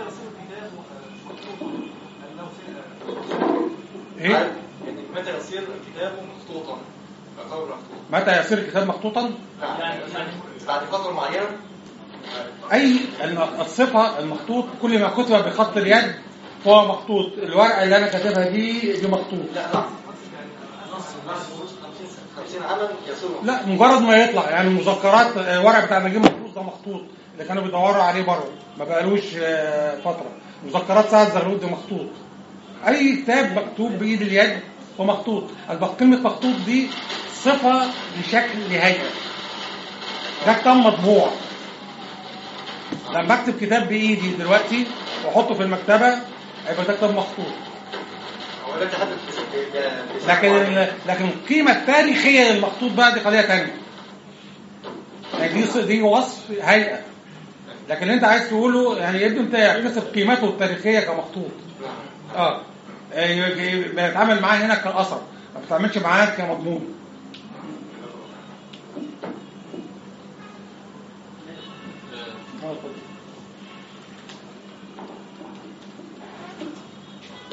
إيه؟ يعني متى يصير كتابه مخطوطا كقول مخطوط متى يصير الكتاب مخطوطا؟ يعني بعد فترة معينة أي الم- الصفة المخطوط كل ما كتب بخط اليد فهو مخطوط الورقة اللي أنا كاتبها دي دي مخطوط لا لا نص 50 عمل يصير مخطوط. لا مجرد ما يطلع يعني المذكرات آه، الورق بتاع نجيب محفوظ ده مخطوط اللي كانوا بيدوروا عليه بره ما بقالوش آه، فترة مذكرات سعد زغلول دي مخطوط أي كتاب مكتوب بإيد اليد هو مخطوط الب- كلمة مخطوط دي صفة لشكل لهيئة ده كتاب مطبوع لما اكتب كتاب بايدي دلوقتي واحطه في المكتبه هيبقى ده كتاب مخطوط هو ده تحدث بس- ب- بس- لكن ال- لكن القيمه التاريخيه للمخطوط بقى دي قضيه ثانيه يعني دي ص- دي وصف هيئه لكن اللي انت عايز تقوله يعني يبدو انت يحتسب قيمته التاريخيه كمخطوط اه آه، يجي- بنتعامل معاه هنا كاثر ما بتتعاملش معاه كمضمون آه، آه، اتفضل.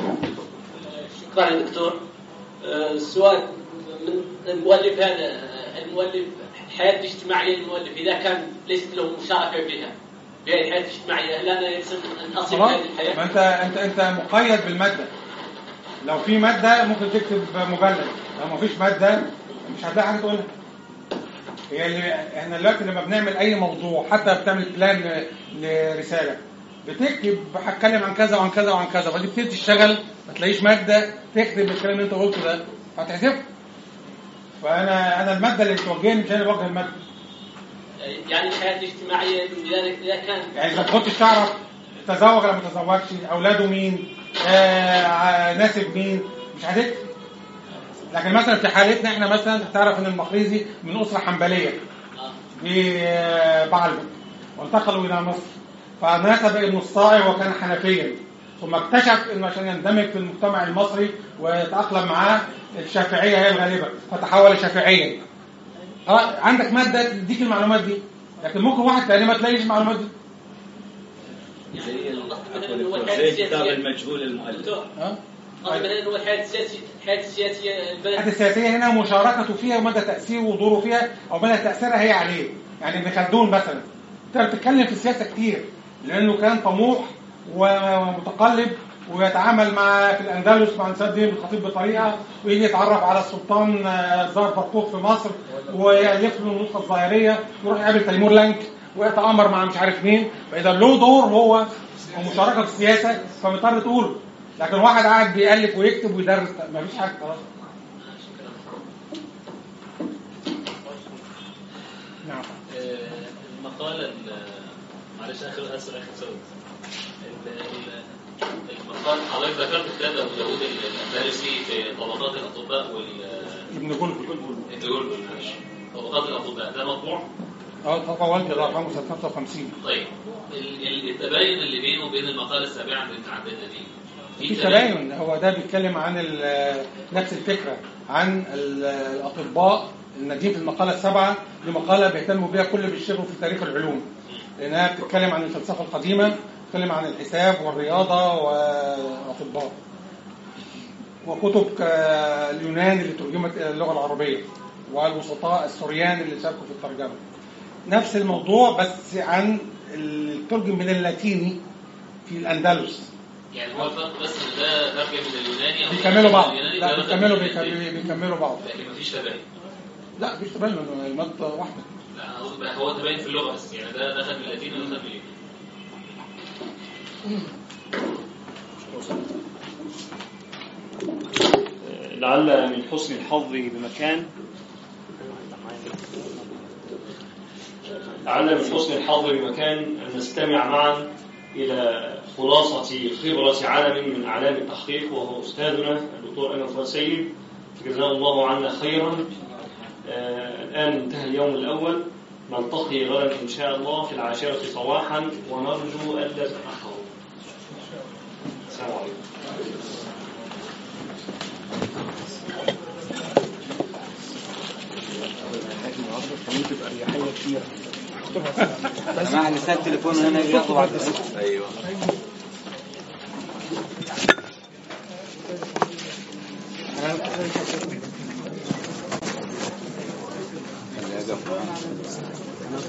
شكرا يا دكتور آه، السؤال من المؤلف هذا المؤلف الحياة الاجتماعية للمؤلف إذا كان ليست له مشاركة فيها بهذه الحياة الاجتماعية هل أنا يلزم أن أصل خلاص هذه ما الحياة؟ انت انت انت مقيد بالماده لو في ماده ممكن تكتب مجلد لو ما فيش ماده مش هتلاقي حاجه تقولها هي اللي احنا دلوقتي لما بنعمل اي موضوع حتى بتعمل بلان ل- لرساله بتكتب هتكلم عن كذا وعن كذا وعن كذا وبعدين بتبتدي تشتغل ما تلاقيش ماده تكتب الكلام اللي انت قلته ده هتحذفه فانا انا الماده اللي بتوجهني مش انا اللي بوجه الماده يعني الحياة الاجتماعية إذا إذا كان يعني اذا ما كنتش تعرف تزوج ولا ما تزوجش اولاده مين آه ناسب مين مش هتكتب لكن مثلا في حالتنا احنا مثلا تعرف ان المقريزي من اسره حنبليه آه. في آه، بعلبك وانتقلوا الى مصر فناسب ابن الصائغ وكان حنفيا ثم اكتشف انه عشان يندمج في المجتمع المصري ويتاقلم معاه الشافعيه هي الغالبه فتحول شافعيا اه عندك ماده تديك المعلومات دي لكن ممكن واحد تاني ما تلاقيش المعلومات دي يعني القصد مثلا زي هو الحياة زي كتاب السياسية المجهول المؤلف دكتور اه قصد مثلا هو الحياة السياسية الحياة السياسية البلد الحياة السياسية هنا مشاركته فيها ومدى تأثيره ودوره فيها أو مدى تأثيرها هي عليه يعني ابن خلدون مثلا أنت بتتكلم في السياسة كتير لأنه كان طموح ومتقلب ويتعامل مع في الأندلس مع نساب الدين الخطيب بطريقة ويجي يتعرف على السلطان آه، زار برقوق في مصر ويألف له النسخة الظاهرية يروح يقابل تيمور لانك ويتآمر مع مش عارف مين فإذا له دور هو ومشاركة في السياسة فبيضطر تقوله لكن واحد قاعد بيألف ويكتب ويدرس مفيش حاجة خلاص نعم آه، المقالة ال- معلش آخر آخر آخر سؤال ال- ال- المقال حضرتك ذكرت كتاب أبو داوود الأندلسي في طبقات الأطباء وال ابن جلجل الجلجل معلش طبقات الأطباء ده مطبوع اه طبعا والدي الله يرحمه سنه 55 طيب ال- ال- التباين اللي بينه وبين المقالة السابعة اللي انت عندنا دي في تباين هو ده بيتكلم عن ال- نفس الفكره عن ال- الاطباء الناجين في المقاله السبعه دي مقاله بيهتموا بيها كل اللي بيشتغلوا في تاريخ العلوم لانها بتتكلم عن الفلسفه القديمه بتتكلم عن الحساب والرياضه والاطباء وكتب اليونان اللي ترجمت الى اللغه العربيه والوسطاء السوريان اللي شاركوا في الترجمه نفس الموضوع بس عن الترجم من اللاتيني في الاندلس يعني هو الفرق بس ان ده ترجم من اليوناني أو بيكملوا بعض اليوناني لا ده بيكملوا ترجم من بيكملوا اليوناني. بيكملوا بعض لكن مفيش تباين لا مفيش تبين إنه المادة واحدة لا انا قصدي بقى هو تباين في اللغة بس يعني ده دخل من اللاتيني وده دخل من اليوناني لعل من حسن الحظ بمكان لعل من حسن الحظ بمكان أن نستمع معا إلى خلاصة خبرة عالم من أعلام التحقيق وهو أستاذنا الدكتور أنس فؤاد سيد جزاه الله عنا خيرا آه، الآن انتهى اليوم الأول نلتقي غدا إن شاء الله في العاشرة صباحا ونرجو ألا تتأخروا السلام عليكم جماعة لسان التليفون هنا ياخدوا بعد ايوه انا